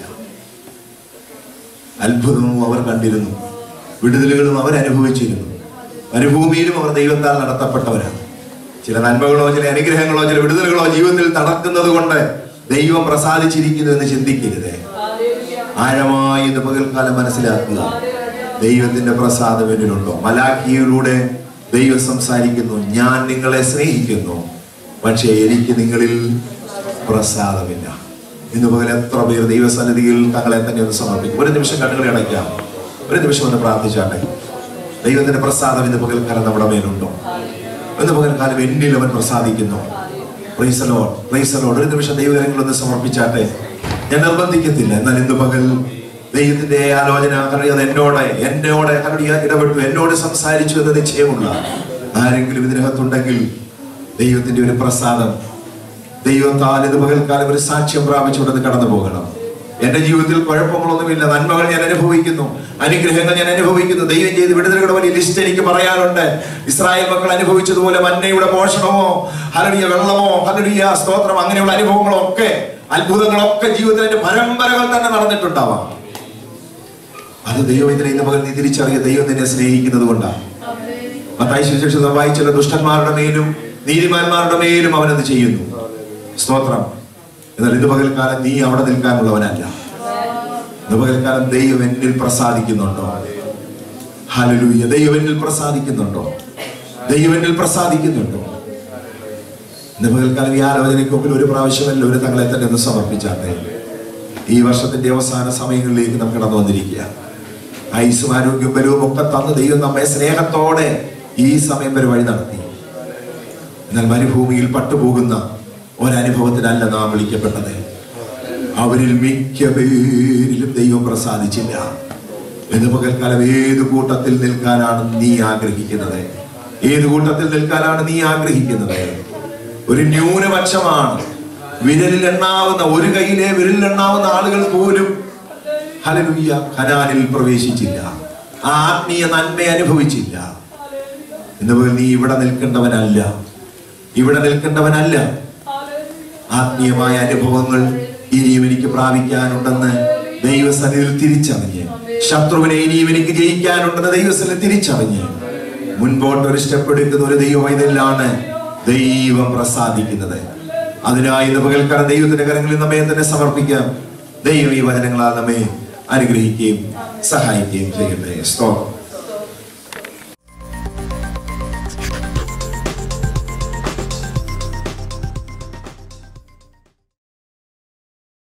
അത്ഭുതവും അവർ കണ്ടിരുന്നു വിടുതലുകളും അവർ അനുഭവിച്ചിരുന്നു മരുഭൂമിയിലും അവർ ദൈവത്താൽ നടത്തപ്പെട്ടവരാണ് ചില നന്മകളോ ചില അനുഗ്രഹങ്ങളോ ചില വിടുതലുകളോ ജീവിതത്തിൽ നടക്കുന്നത് കൊണ്ട് ദൈവം പ്രസാദിച്ചിരിക്കുന്നു എന്ന് ചിന്തിക്കരുത് ആഴമായി ഇന്ന് പകൽക്കാലം മനസ്സിലാക്കുക ദൈവത്തിന്റെ പ്രസാദം എന്നിലുണ്ടോ മലാഖിയിലൂടെ ദൈവം സംസാരിക്കുന്നു ഞാൻ നിങ്ങളെ സ്നേഹിക്കുന്നു പക്ഷേ എനിക്ക് നിങ്ങളിൽ പ്രസാദമില്ല ഇന്ന് പകൽ എത്ര പേർ ദൈവസന്നിധിയിൽ തങ്ങളെ തന്നെ ഒന്ന് സമർപ്പിക്കും ഒരു നിമിഷം കണ്ണുകളെ അടയ്ക്കാം ഒരു നിമിഷം ഒന്ന് പ്രാർത്ഥിച്ചാട്ടെ ദൈവത്തിന്റെ പ്രസാദം ഇന്ന് പകൽക്കാലം നമ്മുടെ മേലുണ്ടോ ഇന്ന് പകൽക്കാലം എന്നിൽ അവൻ പ്രസാദിക്കുന്നു പ്രൈസലോൺ പ്രൈസലോൺ ഒരു നിമിഷം ദൈവകരങ്ങളൊന്ന് സമർപ്പിച്ചാട്ടെ ഞാൻ നിർബന്ധിക്കത്തില്ല എന്നാൽ ഇന്ന് പകൽ ദൈവത്തിന്റെ ആലോചന അറിയാതെ എന്നോട് എന്നോട് കരടിയ ഇടപെട്ടു എന്നോട് സംസാരിച്ചു എന്ന് നിശ്ചയമുള്ള ആരെങ്കിലും ഇതിനകത്തുണ്ടെങ്കിൽ ദൈവത്തിന്റെ ഒരു പ്രസാദം ദൈവത്താൽ ഇത് പകൽക്കാലം ഒരു സാക്ഷ്യം പ്രാപിച്ചുകൊണ്ട് കടന്നു പോകണം എന്റെ ജീവിതത്തിൽ കുഴപ്പങ്ങളൊന്നുമില്ല നന്മകൾ ഞാൻ അനുഭവിക്കുന്നു അനുഗ്രഹങ്ങൾ ഞാൻ അനുഭവിക്കുന്നു ദൈവം ചെയ്ത് വിടുതലുകളുടെ വലിയ ലിസ്റ്റ് എനിക്ക് പറയാനുണ്ട് ഇസ്രായേൽ മക്കൾ അനുഭവിച്ചതുപോലെ മന്നയുടെ പോഷണമോ ഹലടിയ വെള്ളമോ ഹലടിയ സ്തോത്രം അങ്ങനെയുള്ള അനുഭവങ്ങളോ ഒക്കെ അത്ഭുതങ്ങളൊക്കെ ജീവിതത്തിന്റെ പരമ്പരകൾ തന്നെ നടന്നിട്ടുണ്ടാവാം അത് ദൈവം ഇതിനെ ഇന്ന് പകൽ നീ തിരിച്ചറിയ ദൈവം നിന്നെ സ്നേഹിക്കുന്നത് കൊണ്ടാണ് മത്തായി സുവിശേഷം വായിച്ചുള്ള ദുഷ്ടന്മാരുടെ മേലും നീതിമാന്മാരുടെ മേലും അവനത് ചെയ്യുന്നു സ്തോത്രം എന്നാൽ ഇത് പകൽക്കാലം നീ അവിടെ നിൽക്കാനുള്ളവനല്ല ഇന്ന് പകൽക്കാലം ദൈവം എന്നിൽ പ്രസാദിക്കുന്നുണ്ടോ ഹലലൂയ ദൈവം എന്നിൽ പ്രസാദിക്കുന്നുണ്ടോ ദൈവം എന്നിൽ പ്രസാദിക്കുന്നുണ്ടോ ഇന്ന് പകൽക്കാലം ഈ ആലോചനയ്ക്ക് മുമ്പിൽ ഒരു പ്രാവശ്യമല്ല ഒരു തങ്ങളെ തന്നെ ഒന്ന് സമർപ്പിച്ചാട്ടെ ഈ വർഷത്തിന്റെ അവസാന സമയങ്ങളിലേക്ക് നാം കടന്നു വന്നിരിക്കുക ഐസും ആരോഗ്യവും ബലവും ഒക്കെ തന്ന് ദൈവം നമ്മെ സ്നേഹത്തോടെ ഈ സമയം വരെ വഴി നടത്തി എന്നാൽ മരുഭൂമിയിൽ പട്ടുപോകുന്ന ഒരനുഭവത്തിനല്ല നാം വിളിക്കപ്പെട്ടത് അവരിൽ മിക്ക പേരിലും ദൈവം പ്രസാദിച്ചില്ല എന്ന് പകൽക്കാലം ഏത് കൂട്ടത്തിൽ നിൽക്കാനാണ് നീ ആഗ്രഹിക്കുന്നത് ഏത് കൂട്ടത്തിൽ നിൽക്കാനാണ് നീ ആഗ്രഹിക്കുന്നത് ഒരു ന്യൂനപക്ഷമാണ് വിരലിൽ എണ്ണാവുന്ന ഒരു കൈയിലെ വിരലിൽ എണ്ണാവുന്ന ആളുകൾ പോലും ഹലലുയ്യ ഹനാനിൽ പ്രവേശിച്ചില്ല ആ ആത്മീയ നന്മ അനുഭവിച്ചില്ല എന്ന് പോലും നീ ഇവിടെ നിൽക്കേണ്ടവനല്ല ഇവിടെ നിൽക്കേണ്ടവനല്ല ആത്മീയമായ അനുഭവങ്ങൾ ഇനിയും എനിക്ക് പ്രാപിക്കാനുണ്ടെന്ന് ദൈവസന്നിധിയിൽ തിരിച്ചറിഞ്ഞ് ശത്രുവിനെ ഇനിയും എനിക്ക് ജയിക്കാനുണ്ടെന്ന് ദൈവസന്നിധി തിരിച്ചറിഞ്ഞ് മുൻപോട്ട് ഒരു സ്റ്റെപ്പ് എടുക്കുന്ന ഒരു ദൈവവൈതലാണ് ദൈവം പ്രസാദിക്കുന്നത് അതിനായി ഇന്ന് പകൽക്കാലം ദൈവത്തിന്റെ കരങ്ങളിൽ നമ്മെ തന്നെ സമർപ്പിക്കാം ദൈവം ഈ വചനങ്ങളാൽ നമ്മെ അനുഗ്രഹിക്കുകയും സഹായിക്കുകയും ചെയ്യട്ടെ സ്തോത്രം